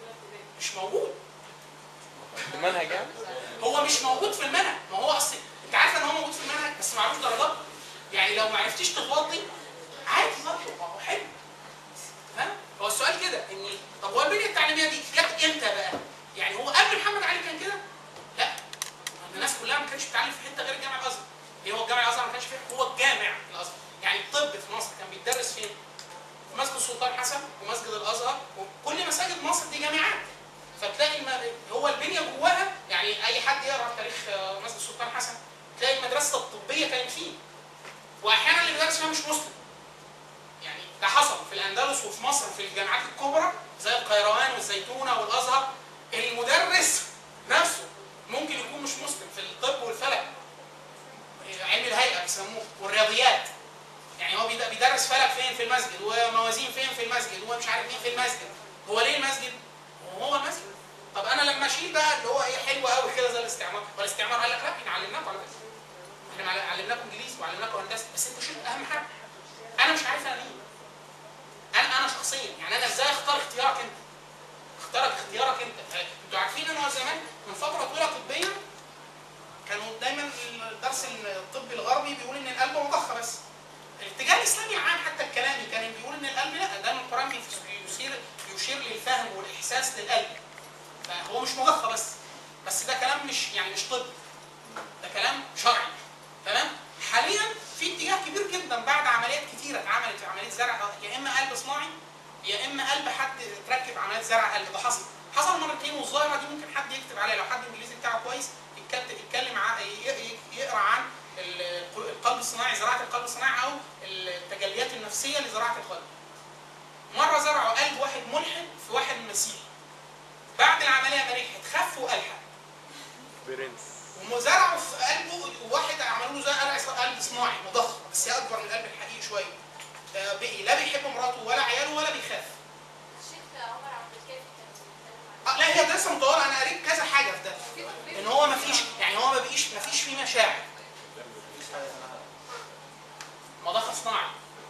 مش موجود المنهج يعني هو مش موجود في المنهج ما هو أصل أنت انت عارفه ان هو موجود في المنهج بس معروف درجات يعني لو ما عرفتيش تتوضي عادي برضه ما هو حلو ها هو السؤال كده ان طب هو البنيه التعليميه دي جت امتى بقى؟ يعني هو قبل محمد علي كان كده؟ لا الناس كلها ما كانتش بتتعلم في حته غير الجامع الازهر ايه هو الجامع الازهر ما كانش فيه هو الجامع الازهر يعني الطب في مصر كان بيتدرس فين؟ في مسجد السلطان حسن ومسجد الازهر وكل مساجد مصر دي جامعات فتلاقي الم... هو البنيه جواها يعني اي حد يقرا تاريخ آه، مسجد السلطان حسن تلاقي المدرسه الطبيه كانت فيه واحيانا اللي بيدرس فيها مش مسلم يعني ده حصل في الاندلس وفي مصر في الجامعات الكبرى زي القيروان والزيتونه والازهر المدرس نفسه ممكن يكون مش مسلم في الطب والفلك علم الهيئه بيسموه والرياضيات يعني هو بيد- بيدرس فلك فين في المسجد وموازين فين في المسجد ومش عارف مين في المسجد هو ليه المسجد؟ هو هو المسجد طب انا لما اشيل بقى اللي هو ايه حلو قوي كده زي الاستعمار والاستعمار قال لك لا احنا علمناكم على فكره احنا عل- علمناكم انجليزي وعلمناكم هندسه بس انتوا شيلوا اهم حاجه انا مش عارف انا مين انا انا شخصيا يعني انا ازاي اختار اختيارك انت اختارك اختيارك انت انتوا عارفين ان هو زمان من فتره طويله طبيا كانوا دايما الدرس الطبي الغربي بيقول ان القلب مضخه بس الاتجاه الاسلامي العام حتى الكلامي كان بيقول ان القلب لا دايما القران بيشير يشير للفهم والاحساس للقلب فهو مش مضخه بس بس ده كلام مش يعني مش طب ده كلام شرعي تمام حاليا في اتجاه كبير جدا بعد عمليات كتيره اتعملت في عمليه زرع يا اما قلب صناعي يا اما قلب حد تركب عمليات زرع قلب ده حصل حصل مرتين والظاهره دي ممكن حد يكتب عليها لو حد الانجليزي بتاعه كويس يتكلم يتكلم عن ي- ي- يقرا عن ال- القلب الصناعي زراعه القلب الصناعي او التجليات النفسيه لزراعه القلب مره زرعوا قلب واحد ملحد في واحد مسيحي بعد العمليه ما نجحت خف والحد برنس وزرعوا في قلبه واحد عملوا له زي قلب قلب صناعي مضخم بس هي اكبر من القلب الحقيقي شويه آه، بقي لا بيحب مراته ولا عياله ولا بيخاف الشيخ عمر عبد الكافي كان بيتكلم عن آه، لا هي دراسه مطوله انا قريت كذا حاجه في ده في تطبيق ان هو ما فيش يعني هو ما بقيش ما فيش فيه مشاعر مضخ صناعي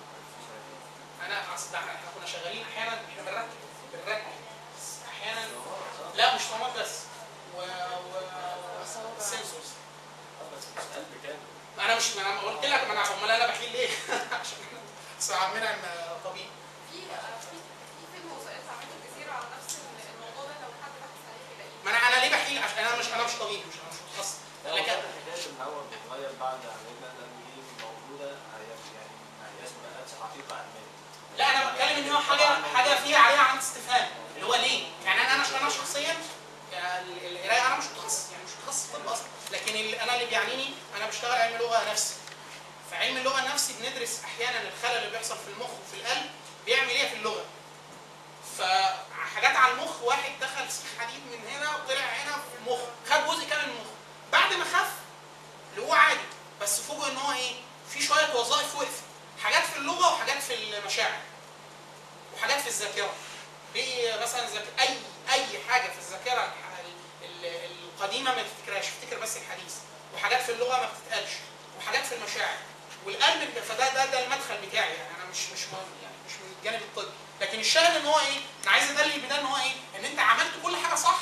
انا اصل ده احنا إحنا كنا شغالين احيانا احنا بنركب بنركب بس احيانا لا مش طماط بس و و سنسورز قلب كامل انا مش ما انا قلت لك ما انا امال انا بحيل ليه؟ عشان بس عمنا طبيب في في في فيلم وثائقي عملته الجزيره على نفس الموضوع ده لو حد بحث عليه يلاقيه ما انا انا ليه بحيل عشان انا مش انا مش طبيب مش انا مش متخصص لا لكن وكانت حكايه ان هو بيتغير بعد عمليه الانجليزي موجوده هي يعني ما هياش ما بقتش حقيقه علميه لا انا بتكلم ان هو حاجه حاجه فيها عليها علامه استفهام اللي هو ليه؟ يعني انا انا انا شخصيا يعني القرايه انا مش متخصص يعني مش متخصص طب اصلا لكن اللي انا اللي بيعنيني انا بشتغل علم لغه نفسي في علم اللغه النفسي بندرس احيانا الخلل اللي بيحصل في المخ وفي القلب بيعمل ايه في اللغه فحاجات على المخ واحد دخل سيخ حديد من هنا وطلع هنا في المخ خد جزء كامل من المخ بعد ما خف اللي هو عادي بس فوجئ ان هو ايه في شويه وظائف وقفت حاجات في اللغه وحاجات في المشاعر وحاجات في الذاكره في مثلا ذاك... اي اي حاجه في الذاكره ال- ال- القديمه ما تفتكرهاش افتكر بس الحديث وحاجات في اللغه ما بتتقالش وحاجات في المشاعر والقلب فده ده ده المدخل بتاعي يعني انا مش مش م- يعني مش من الجانب الطبي لكن الشاهد ان هو ايه انا عايز ادلل بده ان هو ايه ان انت عملت كل حاجه صح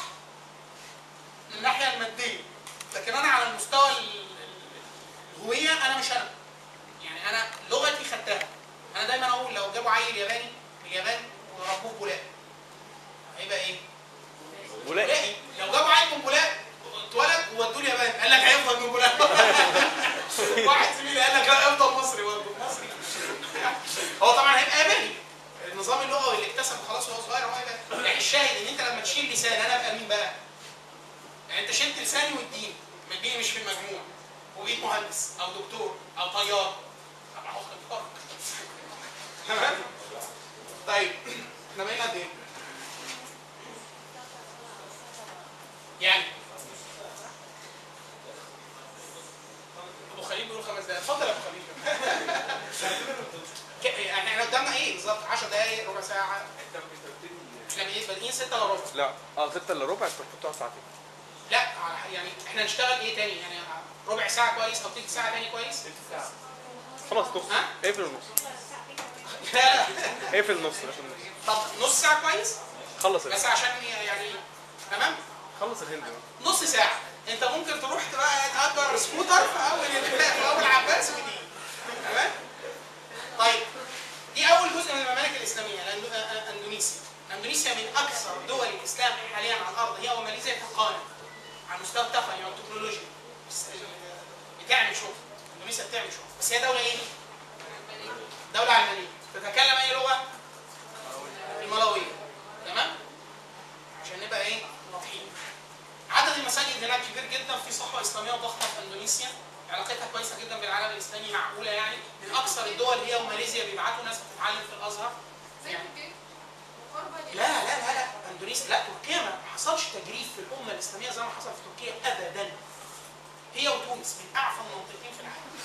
من الناحيه الماديه لكن انا على المستوى ال- ال- الهويه انا مش انا يعني انا لغتي خدتها انا دايما اقول لو جابوا عيل ياباني من اليابان وربوه بولاق هيبقى ايه؟ بولاق بولاقي لو جابوا عيل من بولاق اتولد وودوه اليابان قال لك هيفضل من بولاق واحد زميلي قال لك لا هيفضل مصري برضه مصري هو طبعا هيبقى ياباني النظام اللغوي اللي اكتسبه خلاص وهو صغير هو هيبقى يعني الشاهد ان انت لما تشيل لسان انا ابقى مين بقى؟ يعني انت شلت لساني والدين من الدين مش في المجموع وبقيت مهندس او دكتور او طيار طبعا هو اختبار تمام؟ طيب احنا بقينا قد ايه؟ يعني ابو خليل بيقول خمس دقايق اتفضل يا ابو خليل ك- يعني احنا قدامنا ايه بالظبط 10 دقايق ربع ساعه احنا بإيه؟ بادئين 6 الا ربع لا اه 6 الا ربع انت كنت بتقعد ساعتين لا على- يعني احنا نشتغل ايه تاني يعني ربع ساعه كويس او تلت ساعه تاني كويس خلاص نص ها؟ اقفل النص لا لا اقفل النص اقفل النص طب نص ساعه كويس خلص بس النص. عشان يعني تمام خلص الهند نص ساعه انت ممكن تروح بقى تأجر سكوتر في اول في اول عباس ودي تمام طيب دي اول جزء من الممالك الاسلاميه الأندو- آه، اندونيسيا اندونيسيا من اكثر دول الاسلام حاليا على الارض هي وماليزيا اتقانا على المستوى التقني والتكنولوجيا بس- آه، بتعمل شغل اندونيسيا بتعمل شغل بس هي دوله ايه؟ دوله علمانيه تتكلم اي لغه؟ الملاويه تمام؟ عشان نبقى ايه؟ واضحين عدد المساجد هناك كبير جدا في صحوه اسلاميه ضخمه في اندونيسيا علاقتها كويسه جدا بالعالم الاسلامي معقوله يعني من اكثر الدول هي وماليزيا بيبعتوا ناس بتتعلم في الازهر زي يعني تركيا مقاربة لا لا لا لا اندونيسيا لا تركيا ما حصلش تجريف في الامه الاسلاميه زي ما حصل في تركيا ابدا هي وتونس من اعفن المنطقتين في العالم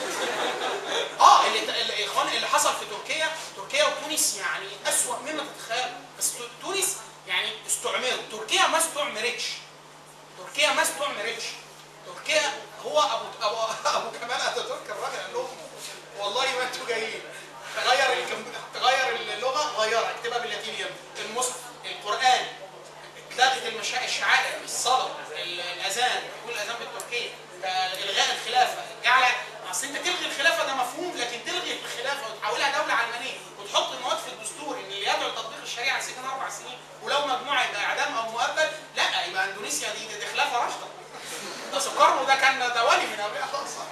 اه اللي اللي- يا اخوان اللي حصل في تركيا تركيا وتونس يعني اسوأ مما تتخيلوا بس تو- تونس يعني استعمروا تركيا ما استعمرتش تركيا ما استعمرتش تركيا هو ابو ابو ابو كمال اتاتورك الراجل قال لهم والله ما انتوا جايين تغير الكم... تغير اللغه غيرها اكتبها باللاتيني يا ابني. المصحف القران اتلغت المشا... الشعائر الصلاه ال- الاذان يقول الاذان بالتركيه آه، الغاء الخلافه جعل اصل انت تلغي الخلافه ده مفهوم لكن تلغي الخلافه وتحولها دوله علمانيه وتحط مواد في الدستور ان اللي يدعو لتطبيق الشريعه سجن اربع سنين ولو مجموعه يبقى اعدام او مؤبد لا يبقى اندونيسيا دي دي خلافه راشده ده سكرنو ده كان ده ولي من اولياء الله صح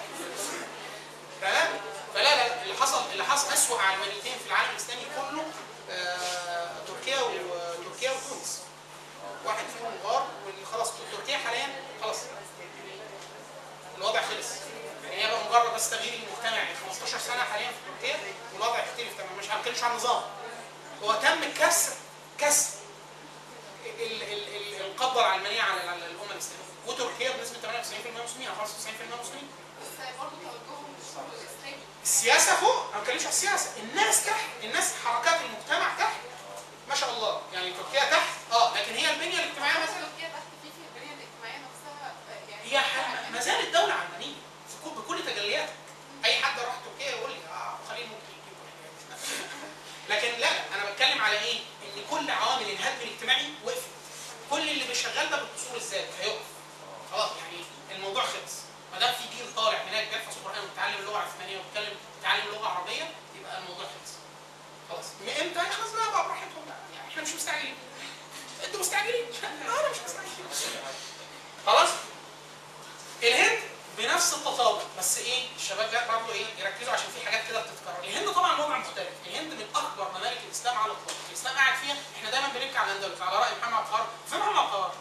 تمام فلا لا اللي حصل اللي حصل اسوء علمانيتين في العالم الاسلامي كله آه تركيا وتركيا وتونس واحد فيهم غار واللي خلاص تركيا حاليا خلاص الوضع خلص يعني هي بقى مجرد بس تغيير المجتمعي 15 سنه حاليا في تركيا والوضع يختلف تماما مش هنتكلمش عن النظام هو تم كسر كسر ال- ال- ال- القبضه العلمانيه على على الامه الاسلاميه وتركيا بنسبه 98% مسلمين او 95% مسلمين بس برضه توجههم للشغل الاسلامي السياسه فوق انا ما بتكلمش على السياسه الناس تحت الناس حركات المجتمع تحت ما شاء الله يعني تركيا تحت اه لكن هي البنيه الاجتماعيه بس مثلا تركيا تحت في في البنيه الاجتماعيه نفسها آه، يعني هي ح- ما زالت دوله علمانيه في كل بكل تجلياتها اي حد راح تركيا يقول لي اه خليل ممكن يجيب الحاجات لكن لا انا بتكلم على ايه ان كل عوامل الهدم الاجتماعي وقفت كل اللي بيشغل ده بالقصور الذات هيقف خلاص يعني الموضوع خلص ما دام في جيل طالع هناك بيحفظ قران وبيتعلم اللغه العثمانيه وبيتكلم بيتعلم لغه عربيه يبقى الموضوع خلص خلاص من امتى يخلص بقى بقى براحتهم بقى يعني احنا مش مستعجلين انتوا مستعجلين انا مش مستعجلين خلاص الهند بنفس التطور بس ايه الشباب لا برضه ايه يركزوا عشان في حاجات كده بتتكرر الهند طبعا وضع مختلف الهند من اكبر ممالك الاسلام على الاطلاق الاسلام قاعد فيها احنا دايما بنبكي على الاندلس على راي محمد قار فين محمد قار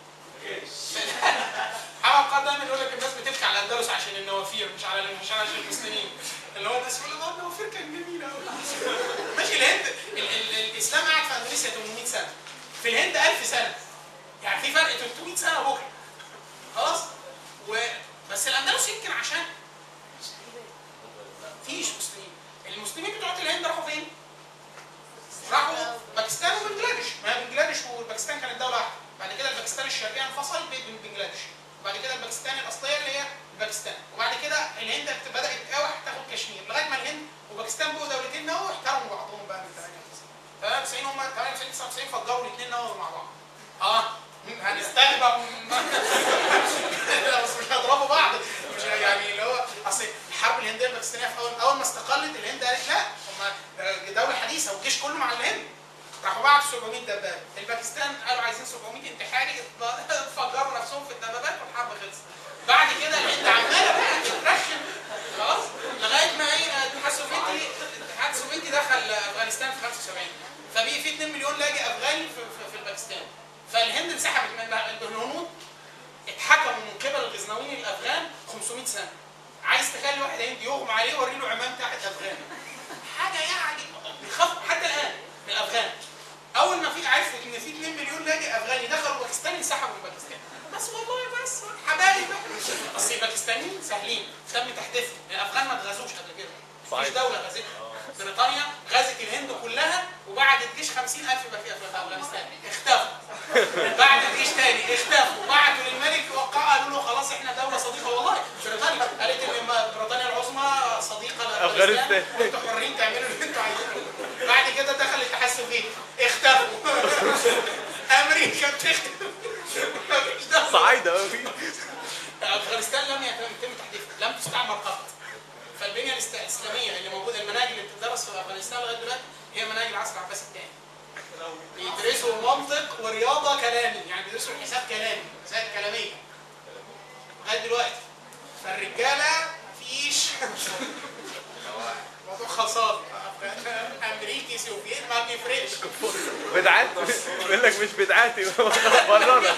محمد قار دايما يقول لك الناس بتبكي على الاندلس عشان النوافير مش على مش عشان المسلمين اللي هو الناس يقول اه النوافير كان جميل قوي ماشي الهند ال ال الاسلام قاعد في اندونيسيا 800 سنه في الهند 1000 سنه يعني في فرق 300 سنه بكره خلاص و بس الاندلس يمكن عشان فيش مسلمين المسلمين بتوع الهند راحوا فين؟ راحوا باكستان وبنجلاديش ما هي بنجلاديش والباكستان كانت دوله واحده بعد كده الباكستان الشرقيه انفصل بين بنجلاديش وبعد كده الباكستان الاصليه اللي هي باكستان وبعد كده الهند بدات تقاوح تاخد كشمير لغايه ما الهند وباكستان بقوا دولتين نووي واحترموا بعضهم بقى من 98 98 هم 98 99 فجروا الاثنين نووي مع بعض اه هنستخدم بس مش هيضربوا بعض مش يعني اللي هو اصل الحرب الهنديه الباكستانيه في اول اول ما استقلت الهند قالت لا هم دوله حديثه والجيش كله مع الهند راحوا بعتوا 700 دبابه الباكستان قالوا عايزين 700 انتحاري اتفجروا نفسهم في الدبابات والحرب خلصت بعد كده الهند عماله بقى تترشم خلاص لغايه ما ايه الاتحاد السوفيتي الاتحاد السوفيتي دخل افغانستان في 75 فبقي في 2 مليون لاجئ افغاني في, في, في الباكستان فالهند انسحبت من الهنود اتحكموا من قبل الغزنويين الافغان 500 سنه عايز تخلي واحد هندي يغمى عليه وري له عمام تحت افغان حاجه يعني بيخافوا حتى الان من الافغان اول ما في عرفوا ان في 2 مليون لاجئ افغاني دخلوا باكستان انسحبوا من باكستان بس والله بس حبايب اصل الباكستانيين سهلين تم تحديثهم الافغان ما اتغزوش قبل كده مفيش دوله غزتها بريطانيا غزت الهند كلها وبعدت جيش 50000 يبقى في افغانستان اختفوا بعد جيش تاني اختفوا بعتوا للملك وقع قالوا له خلاص احنا دوله صديقه والله بريطانيا قالت ان بريطانيا العظمى صديقه لافغانستان وانتوا حرين تعملوا اللي انتوا عايزينه بعد كده دخل الاتحاد السوفيتي اختفوا امريكا بتختفي الصعايده افغانستان لم يتم يتم تحديثها لم تستعمر قط فالبنيه الاست- الاسلاميه اللي موجوده المناهج اللي بتدرس في افغانستان لغايه دلوقتي هي مناهج العصر العباسي الثاني بيدرسوا منطق ورياضه كلامي يعني بيدرسوا الحساب كلامي مسائل كلاميه لغايه دلوقتي فالرجاله مفيش موضوع خلصان امريكي سوفيتي ما بيفرقش بدعات بيقول لك مش بدعاتي برانا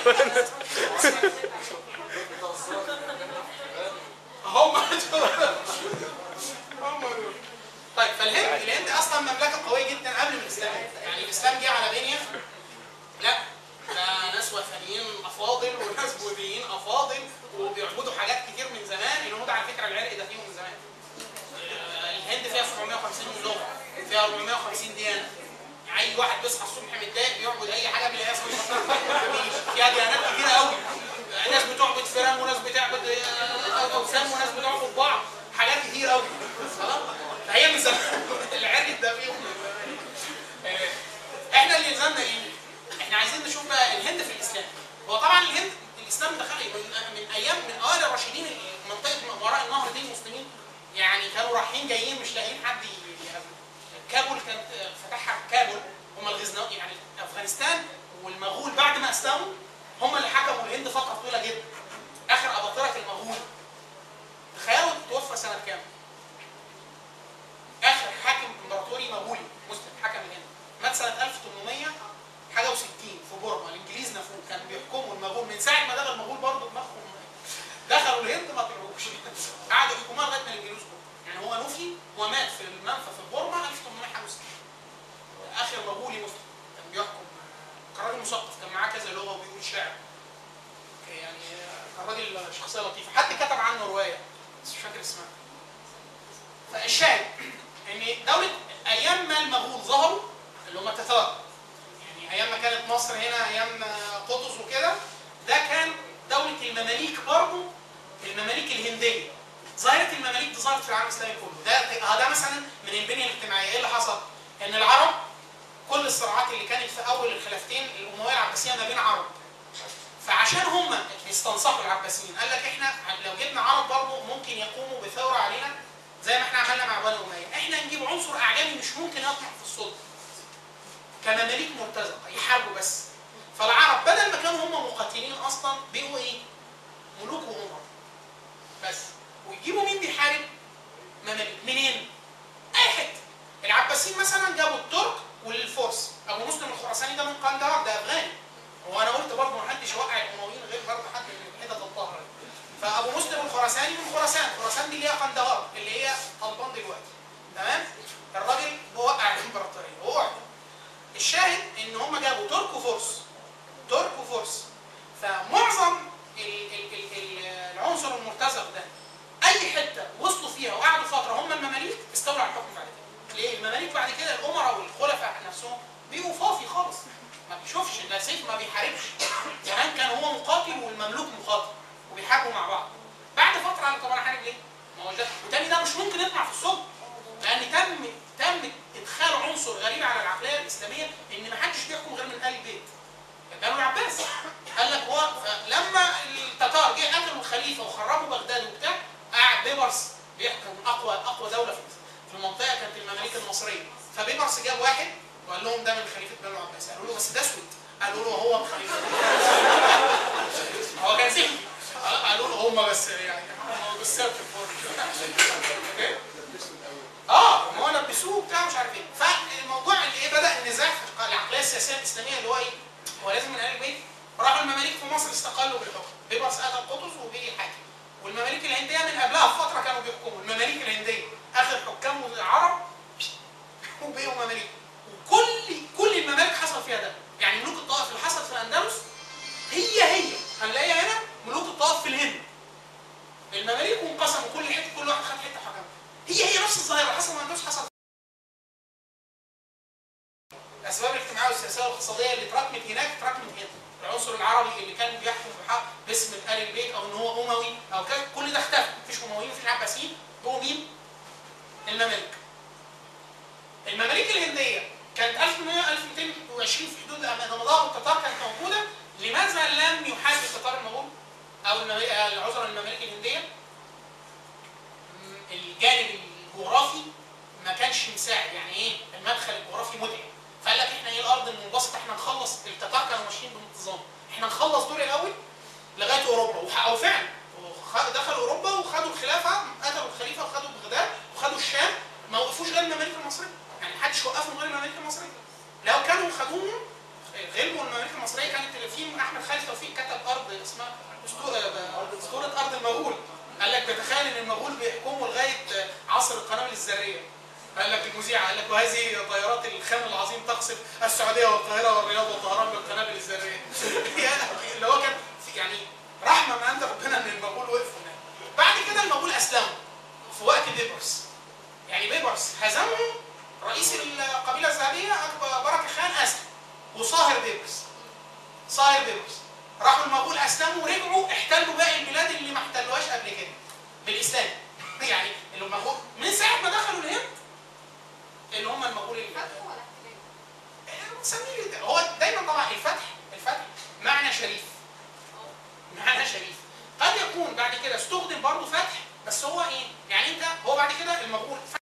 هم هم دول. طيب فالهند الهند اصلا مملكه قويه جدا قبل الاسلام يعني الاسلام جه على بنيه لا ده ناس وثنيين افاضل وناس بوذيين افاضل وبيعبدوا حاجات كتير من زمان الهنود على فكره العرق ده فيهم من زمان آه، الهند فيها 750 لغه فيها 450 ديانه يعني اي واحد بيصحى الصبح متضايق بيعبد اي حاجه من الاسم فيها ديانات كتيره قوي ناس بتعبد فيران وناس بتعبد آه، اوثان وناس بتعبد بعض حاجات كتير قوي خلاص فهي من زمان العرق ده فيهم من زمان آه، احنا اللي يلزمنا ايه؟ احنا عايزين نشوف بقى الهند في الاسلام هو طبعا الهند الاسلام دخل من, من ايام من اوائل الراشدين منطقه ما وراء النهر دي المسلمين يعني كانوا رايحين جايين مش لاقيين حد ي- يهاجمهم. كابول كانت فتحها كابول هم الغزنوي يعني افغانستان والمغول بعد ما اسلموا هم اللي حكموا الهند فتره طويله جدا اخر اباطره المغول تخيلوا توفى سنه كام؟ اخر حاكم امبراطوري مغولي مسلم حكم الهند مات سنه 1800 حاجه و60 في بورما الانجليز نفوه كانوا بيحكموا المغول من ساعه ما دخل المغول برضه دماغهم دخلوا الهند ما طلعوش قعدوا يحكموها لغايه ما الانجليز جم يعني هو نفي ومات في المنفى في بورما 1860 اخر مغولي مسلم كان بيحكم كان راجل مثقف كان معاه كذا لغه وبيقول شعر يعني كان راجل شخصيه لطيفه حد كتب عنه روايه بس مش فاكر اسمها فالشاهد ان دوله ايام ما المغول ظهروا اللي هم التتار يعني ايام ما كانت مصر هنا ايام قطز وكده ده كان دوله المماليك برضه المماليك الهنديه ظاهره المماليك دي ظهرت في العالم الاسلامي كله ده اه ده مثلا من البنيه الاجتماعيه ايه اللي حصل؟ ان العرب كل الصراعات اللي كانت في اول الخلافتين الامويه العباسيه ما بين عرب فعشان هم يستنصحوا العباسيين قال لك احنا لو جبنا عرب برضه ممكن يقوموا بثوره علينا زي ما احنا عملنا مع بني اميه احنا نجيب عنصر اعجمي مش ممكن يطمع في السلطه كمماليك مرتزقه يحاربوا بس فالعرب بدل ما كانوا هم مقاتلين اصلا بقوا ايه؟ ملوك وامراء بس ويجيبوا مين بيحارب؟ مماليك منين؟ اي حته العباسيين مثلا جابوا الترك والفرس ابو مسلم الخراساني ده من قندهار ده افغاني هو انا قلت برضه ما حدش وقع الامويين غير برضه حد من الحتت الظاهره دي. فابو مسلم الخراساني من خراسان خراسان دي اللي هي قندهار اللي هي طلبان دلوقتي تمام الراجل وقع الامبراطوريه وقع الشاهد ان هم جابوا ترك وفرس ترك وفرس فمعظم ال ال ال ال العنصر المرتزق ده اي حته وصلوا فيها وقعدوا فتره هم المماليك استولوا على الحكم بعد كده ليه المماليك بعد كده الامراء والخلفاء نفسهم بيبقوا فافي خالص ما بيشوفش ده سيف ما بيحاربش زمان كان هو مقاتل والمملوك مقاتل وبيحاربوا مع بعض بعد فتره قال طب انا هحارب ليه؟ ما هو ده وتاني ده مش ممكن يطلع في السلطه لان تم تم ادخال عنصر غريب على العقليه الاسلاميه ان ما حدش بيحكم غير من ال البيت كانوا العباس قال لك هو لما التتار جه قتلوا الخليفه وخربوا بغداد وبتاع قعد بيبرس بيحكم اقوى اقوى دوله في في المنطقه كانت المماليك المصريه فبيبرس جاب واحد وقال لهم ده من خليفه بنو العباس قالوا له بس ده اسود قالوا له هو من خليفه هو كان ذكي قالوا له هم بس يعني هم بس اه ما هو لبسوه بتاع مش عارف ايه فالموضوع اللي ايه بدا النزاع في العقليه السياسيه الاسلاميه اللي هو ايه هو لازم من اهل البيت راحوا المماليك في مصر استقلوا بالحكم بيبرس قتل قطز وبيجي حاكم والمماليك الهنديه من قبلها بفتره كانوا بيحكموا المماليك الهنديه اخر حكام عرب وبقوا مماليك وكل كل الممالك حصل فيها ده يعني ملوك الطائف اللي حصلت في الاندلس هي هي هنلاقيها هنا ملوك الطائف في الهند المماليك وانقسموا كل حته كل واحد خد حته حكم هي هي نفس الظاهره حصل ما الاندلس حصل الاسباب الاجتماعيه والسياسيه والاقتصاديه اللي اتراكمت هناك اتراكمت هنا العنصر العربي اللي كان بيحكم بحق باسم ال البيت او ان هو اموي او كذا كل ده اختفى مفيش امويين مفيش عباسيين هو مين؟ المماليك المماليك الهنديه كانت 1100 1220 في حدود لما ظهروا التتار كانت موجوده لماذا لم يحارب التتار المغول؟ او الممالك العذراء الممالك الهنديه م- الجانب الجغرافي ما كانش مساعد يعني ايه المدخل الجغرافي متعب فقال لك احنا ايه الارض المنبسطه احنا نخلص التتار كانوا ماشيين بانتظام احنا نخلص دول الاول لغايه اوروبا وح- او فعلا وخ- دخلوا اوروبا وخدوا الخلافه قتلوا الخليفه وخدوا بغداد وخدوا الشام ما وقفوش غير الممالك المصريه يعني محدش وقفهم غير الممالك المصريه لو كانوا خدوهم غلبوا الممالك المصريه كانت في احمد خالد توفيق كتب ارض اسمها أسطو- اسطوره ارض المغول قال لك بتخيل ان المغول بيحكموا لغايه عصر القنابل الذريه قال لك المذيع قال لك وهذه طيارات الخان العظيم تقصف السعوديه والقاهره والرياض وطهران بالقنابل الذريه اللي هو كان في- يعني رحمه من عند ربنا ان المغول وقفوا هناك بعد كده المغول اسلموا في وقت بيبرس يعني بيبرس هزمهم رئيس القبيله الذهبيه أكبر بركه خان اسلم وصاهر بيبرس صاهر بيبرس راحوا المغول اسلموا ورجعوا احتلوا باقي البلاد اللي ما احتلوهاش قبل كده بالاسلام يعني اللي المغول من ساعه ما دخلوا الهند اللي هم المغول اللي فتح ولا احتلال؟ سميه هو دايما طبعا الفتح الفتح معنى شريف معنى شريف قد يكون بعد كده استخدم برضه فتح بس هو ايه يعني انت هو بعد كده المغول